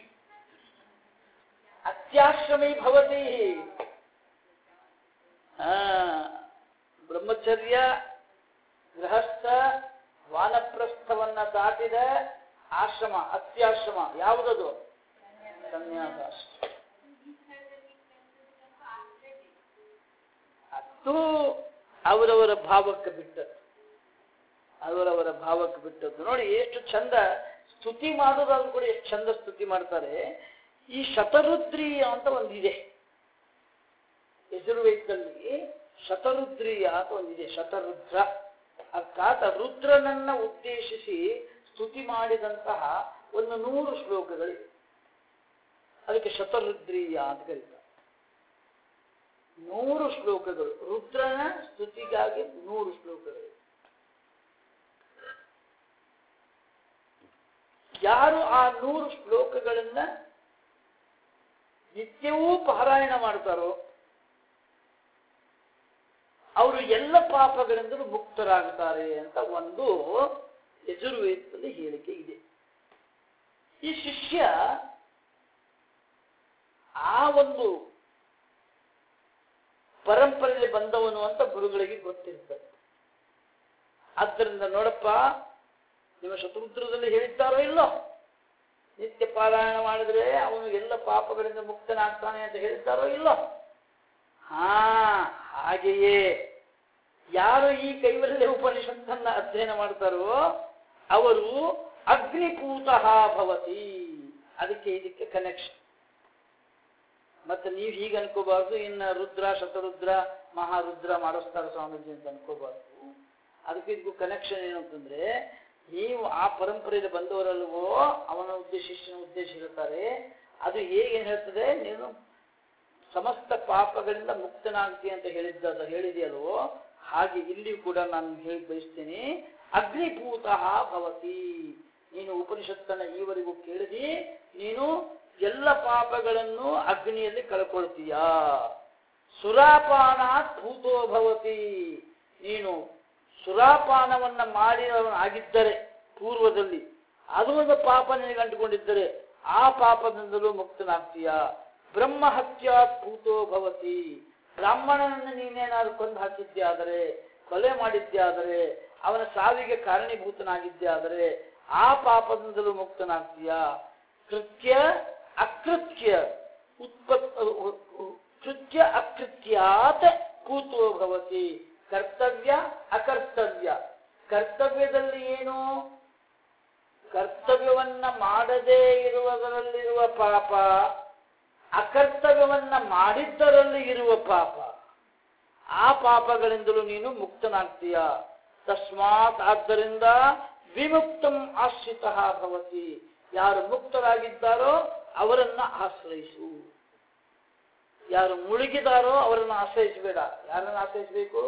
ಅತ್ಯಾಶ್ರಮಿ ಭವತಿ ಆ, ಬ್ರಹ್ಮಚರ್ಯ ಗೃಹಸ್ಥ ವಾನಪ್ರಸ್ಥವನ್ನ ದಾಟಿದ ಆಶ್ರಮ ಅತ್ಯಾಶ್ರಮ ಯಾವುದದು ಸನ್ಯಾಸಾಶ್ರಮ ಅದು ಅವರವರ ಭಾವಕ್ಕೆ ಬಿಟ್ಟದ್ದು ಅವರವರ ಭಾವಕ್ಕೆ ಬಿಟ್ಟದ್ದು ನೋಡಿ ಎಷ್ಟು ಚಂದ ಸ್ತುತಿ ಮಾಡೋದಾದ್ರೂ ಕೂಡ ಎಷ್ಟು ಚಂದ ಸ್ತುತಿ ಮಾಡ್ತಾರೆ ಈ ಶತರುದ್ರೀಯ ಅಂತ ಒಂದಿದೆ ಯಜುರ್ವೇದದಲ್ಲಿ ಶತರುದ್ರೀಯ ಅಂತ ಒಂದಿದೆ ಶತರುದ್ರ ಅರ್ಥಾತ್ ರುದ್ರನನ್ನ ಉದ್ದೇಶಿಸಿ ಸ್ತುತಿ ಮಾಡಿದಂತಹ ಒಂದು ನೂರು ಶ್ಲೋಕಗಳಿವೆ ಅದಕ್ಕೆ ಶತರುದ್ರೀಯ ಅಂತ ಕರೀತಾರೆ ನೂರು ಶ್ಲೋಕಗಳು ರುದ್ರನ ಸ್ತುತಿಗಾಗಿ ನೂರು ಶ್ಲೋಕಗಳು ಯಾರು ಆ ನೂರು ಶ್ಲೋಕಗಳನ್ನ ನಿತ್ಯವೂ ಪಾರಾಯಣ ಮಾಡ್ತಾರೋ ಅವರು ಎಲ್ಲ ಪಾಪಗಳಿಂದಲೂ ಮುಕ್ತರಾಗುತ್ತಾರೆ ಅಂತ ಒಂದು ಯಜುರ್ವೇದದಲ್ಲಿ ಹೇಳಿಕೆ ಇದೆ ಈ ಶಿಷ್ಯ ಆ ಒಂದು ಪರಂಪರೆಯಲ್ಲಿ ಬಂದವನು ಅಂತ ಗುರುಗಳಿಗೆ ಗೊತ್ತಿರ್ತದೆ ಆದ್ದರಿಂದ ನೋಡಪ್ಪ ನಿಮ್ಮ ಶತ್ರುತ್ರದಲ್ಲಿ ಹೇಳಿದ್ದಾರೋ ಇಲ್ಲೋ ನಿತ್ಯ ಪಾರಾಯಣ ಮಾಡಿದ್ರೆ ಅವನು ಎಲ್ಲ ಪಾಪಗಳಿಂದ ಮುಕ್ತನಾಗ್ತಾನೆ ಅಂತ ಹೇಳಿದ್ದಾರೋ ಇಲ್ಲೋ ಹಾ ಹಾಗೆಯೇ ಯಾರು ಈ ಕೈವಲ್ಯ ಉಪನಿಷತ್ತನ್ನ ಅಧ್ಯಯನ ಮಾಡ್ತಾರೋ ಅವರು ಅಗ್ನಿಪೂತಃ ಭವತಿ ಅದಕ್ಕೆ ಇದಕ್ಕೆ ಕನೆಕ್ಷನ್ ಮತ್ತೆ ನೀವು ಹೀಗೆ ಅನ್ಕೋಬಾರ್ದು ಇನ್ನು ರುದ್ರ ಶತರುದ್ರ ಮಹಾರುದ್ರ ಮಾಡಿಸ್ತಾರೆ ಸ್ವಾಮೀಜಿ ಅಂತ ಅನ್ಕೋಬಾರ್ದು ಅದಕ್ಕೆ ಇದಕ್ಕೂ ಕನೆಕ್ಷನ್ ಏನು ಅಂತಂದ್ರೆ ನೀವು ಆ ಪರಂಪರೆಯಲ್ಲಿ ಬಂದವರಲ್ವೋ ಅವನ ಉದ್ದೇಶ ಶಿಷ್ಯನ ಉದ್ದೇಶ ಇರುತ್ತಾರೆ ಅದು ಹೇಗೆ ಹೇಳ್ತದೆ ನೀನು ಸಮಸ್ತ ಪಾಪಗಳಿಂದ ಮುಕ್ತನಾಗ್ತಿ ಅಂತ ಹೇಳಿದ್ದ ಹೇಳಿದೆಯಲ್ವೋ ಹಾಗೆ ಇಲ್ಲಿ ಕೂಡ ನಾನು ಹೇಳಿ ಬಯಸ್ತೇನೆ ಅಗ್ನಿಭೂತಃ ಭವತಿ ನೀನು ಉಪನಿಷತ್ತನ್ನ ಈವರೆಗೂ ಕೇಳಿದಿ ನೀನು ಎಲ್ಲ ಪಾಪಗಳನ್ನು ಅಗ್ನಿಯಲ್ಲಿ ಕಳ್ಕೊಳ್ತೀಯಾ ಸುರಾಪಾನಾತ್ ಭೂತೋ ಭವತಿ ನೀನು ಸುರಾಪಾನವನ್ನ ಮಾಡಿದವನಾಗಿದ್ದರೆ ಪೂರ್ವದಲ್ಲಿ ಅದು ಒಂದು ಪಾಪ ನಿನಗೆ ಅಂಟುಕೊಂಡಿದ್ದರೆ ಆ ಪಾಪದಿಂದಲೂ ಮುಕ್ತನಾಗ್ತೀಯ ಬ್ರಹ್ಮ ಹತ್ಯಾತ್ ಭೂತೋ ಭವತಿ ಬ್ರಾಹ್ಮಣನನ್ನು ನೀನೇನಾದ್ರು ಕೊಂದು ಹಾಕಿದ್ದೆ ಆದರೆ ಕೊಲೆ ಮಾಡಿದ್ದೆ ಆದರೆ ಅವನ ಸಾವಿಗೆ ಕಾರಣೀಭೂತನಾಗಿದ್ದೆ ಆದರೆ ಆ ಪಾಪದಿಂದಲೂ ಮುಕ್ತನಾಗ್ತೀಯ ಕೃತ್ಯ ಅಕೃತ್ಯ ಉತ್ಪತ್ ಕೃತ್ಯ ಅಕೃತ್ಯಾತ್ ಕೂತೋ ಭವತಿ ಕರ್ತವ್ಯ ಅಕರ್ತವ್ಯ ಕರ್ತವ್ಯದಲ್ಲಿ ಏನು ಕರ್ತವ್ಯವನ್ನ ಮಾಡದೇ ಇರುವುದರಲ್ಲಿರುವ ಪಾಪ ಅಕರ್ತವ್ಯವನ್ನ ಮಾಡಿದ್ದರಲ್ಲಿ ಇರುವ ಪಾಪ ಆ ಪಾಪಗಳಿಂದಲೂ ನೀನು ಮುಕ್ತನಾಗ್ತೀಯ ತಸ್ಮಾತ್ ಆದ್ದರಿಂದ ವಿಮುಕ್ತಂ ಆಶ್ರಿತ ಭವತಿ ಯಾರು ಮುಕ್ತರಾಗಿದ್ದಾರೋ ಅವರನ್ನ ಆಶ್ರಯಿಸು ಯಾರು ಮುಳುಗಿದಾರೋ ಅವರನ್ನ ಆಶ್ರಯಿಸಬೇಡ ಯಾರನ್ನ ಆಶ್ರಯಿಸಬೇಕು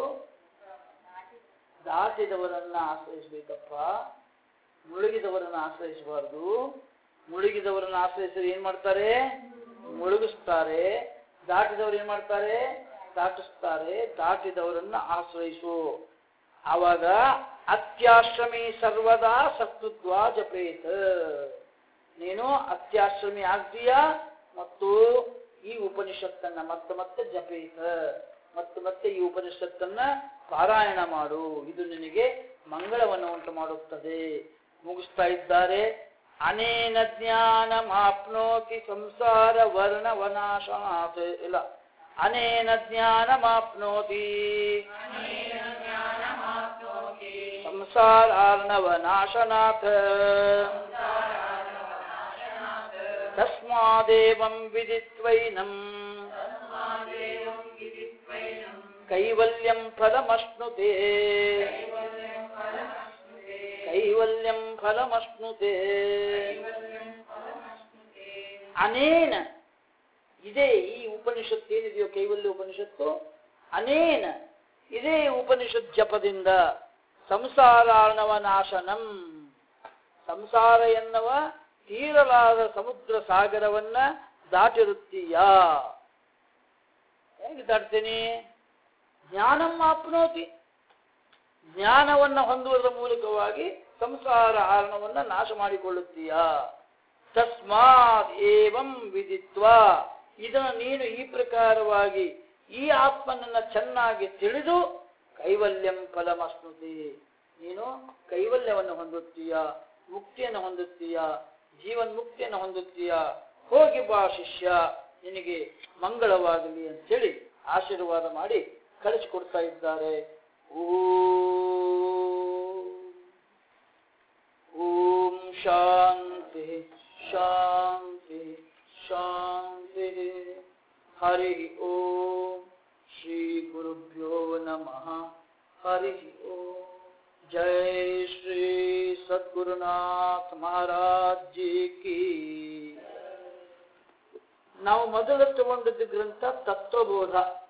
ದಾಟಿದವರನ್ನ ಆಶ್ರಯಿಸಬೇಕಪ್ಪ ಮುಳುಗಿದವರನ್ನ ಆಶ್ರಯಿಸಬಾರ್ದು ಮುಳುಗಿದವರನ್ನ ಆಶ್ರಯಿಸಿದ್ರೆ ಏನ್ ಮಾಡ್ತಾರೆ ಮುಳುಗಿಸ್ತಾರೆ ದಾಟಿದವರು ಏನ್ ಮಾಡ್ತಾರೆ ದಾಟಿಸ್ತಾರೆ ದಾಟಿದವರನ್ನ ಆಶ್ರಯಿಸು ಆವಾಗ ಅತ್ಯಾಶ್ರಮಿ ಸರ್ವದಾ ಸಕೃತ್ವ ಜಪೇತ ನೀನು ಅತ್ಯಾಶ್ರಮಿ ಆಗ್ತೀಯ ಮತ್ತು ಈ ಉಪನಿಷತ್ತನ್ನ ಮತ್ತೆ ಮತ್ತೆ ಜಪೇತ ಮತ್ತೆ ಮತ್ತೆ ಈ ಉಪನಿಷತ್ತನ್ನ ಪಾರಾಯಣ ಮಾಡು ಇದು ನಿನಗೆ ಮಂಗಳವನ್ನು ಉಂಟು ಮಾಡುತ್ತದೆ ಮುಗಿಸ್ತಾ ಇದ್ದಾರೆ ಅನೇನ ಜ್ಞಾನ ಮಾಪ್ನೋತಿ ಸಂಸಾರ ವರ್ಣ ವನಾಶನಾಥ್ ಇಲ್ಲ ಅನೇನ ಜ್ಞಾನ ಮಾಪ್ನೋತಿ ಸಂಸಾರಾರ್ಣವನಾಶನಾಥ ತಸ್ಮಾದೇವಂ ವಿದಿತ್ವೈನಂ ಕೈವಲ್ಯಂ ಫಲಮಶ್ನುತೆ ಕೈವಲ್ಯಂ ಫಲಮಶ್ನುತೆ ಅನೇನ ಇದೇ ಈ ಉಪನಿಷತ್ತು ಏನಿದೆಯೋ ಕೈವಲ್ಯ ಉಪನಿಷತ್ತು ಅನೇನ ಇದೇ ಉಪನಿಷತ್ ಜಪದಿಂದ ಸಂಸಾರಾರ್ಣವ ನಾಶನಂ ಸಂಸಾರ ಎನ್ನುವ ತೀರಲಾದ ಸಮುದ್ರ ಸಾಗರವನ್ನ ದಾಟಿರುತ್ತೀಯಾ ಹೇಗೆ ದಾಟ್ತೀನಿ ಜ್ಞಾನಂ ಆಪ್ನೋತಿ ಜ್ಞಾನವನ್ನು ಹೊಂದುವುದರ ಮೂಲಕವಾಗಿ ಸಂಸಾರ ಆರಣವನ್ನ ನಾಶ ಮಾಡಿಕೊಳ್ಳುತ್ತೀಯಾ ತಸ್ಮಾತ್ ಏವಂ ವಿದಿತ್ವ ಇದನ್ನು ನೀನು ಈ ಪ್ರಕಾರವಾಗಿ ಈ ಆತ್ಮನನ್ನ ಚೆನ್ನಾಗಿ ತಿಳಿದು ಕೈವಲ್ಯಂ ಫಲಮಸ್ನುತಿ ನೀನು ಕೈವಲ್ಯವನ್ನು ಹೊಂದುತ್ತೀಯ ಮುಕ್ತಿಯನ್ನು ಹೊಂದುತ್ತೀಯ ಜೀವನ್ ಮುಕ್ತಿಯನ್ನು ಹೊಂದುತ್ತೀಯ ಹೋಗಿ ಬಾ ಶಿಷ್ಯ ನಿನಗೆ ಮಂಗಳವಾಗಲಿ ಅಂತೇಳಿ ಆಶೀರ್ವಾದ ಮಾಡಿ ಕಳಿಸಿಕೊಡ್ತಾ ಇದ್ದಾರೆ ಓಂ ಓಂ ಶಾಂತಿ ಶಾಂತಿ ಶಾಂತಿ ಹರಿ ಓಂ ಶ್ರೀ ಗುರುಭ್ಯೋ ನಮಃ ಹರಿ ಓಂ ಜೈ ಶ್ರೀ ಸದ್ಗುರುನಾಥ್ ಮಹಾರಾಜ್ ಜಿ ಕಿ ನಾವು ಮೊದಲು ತಗೊಂಡದ್ದು ಗ್ರಂಥ ತತ್ವಬೋಧ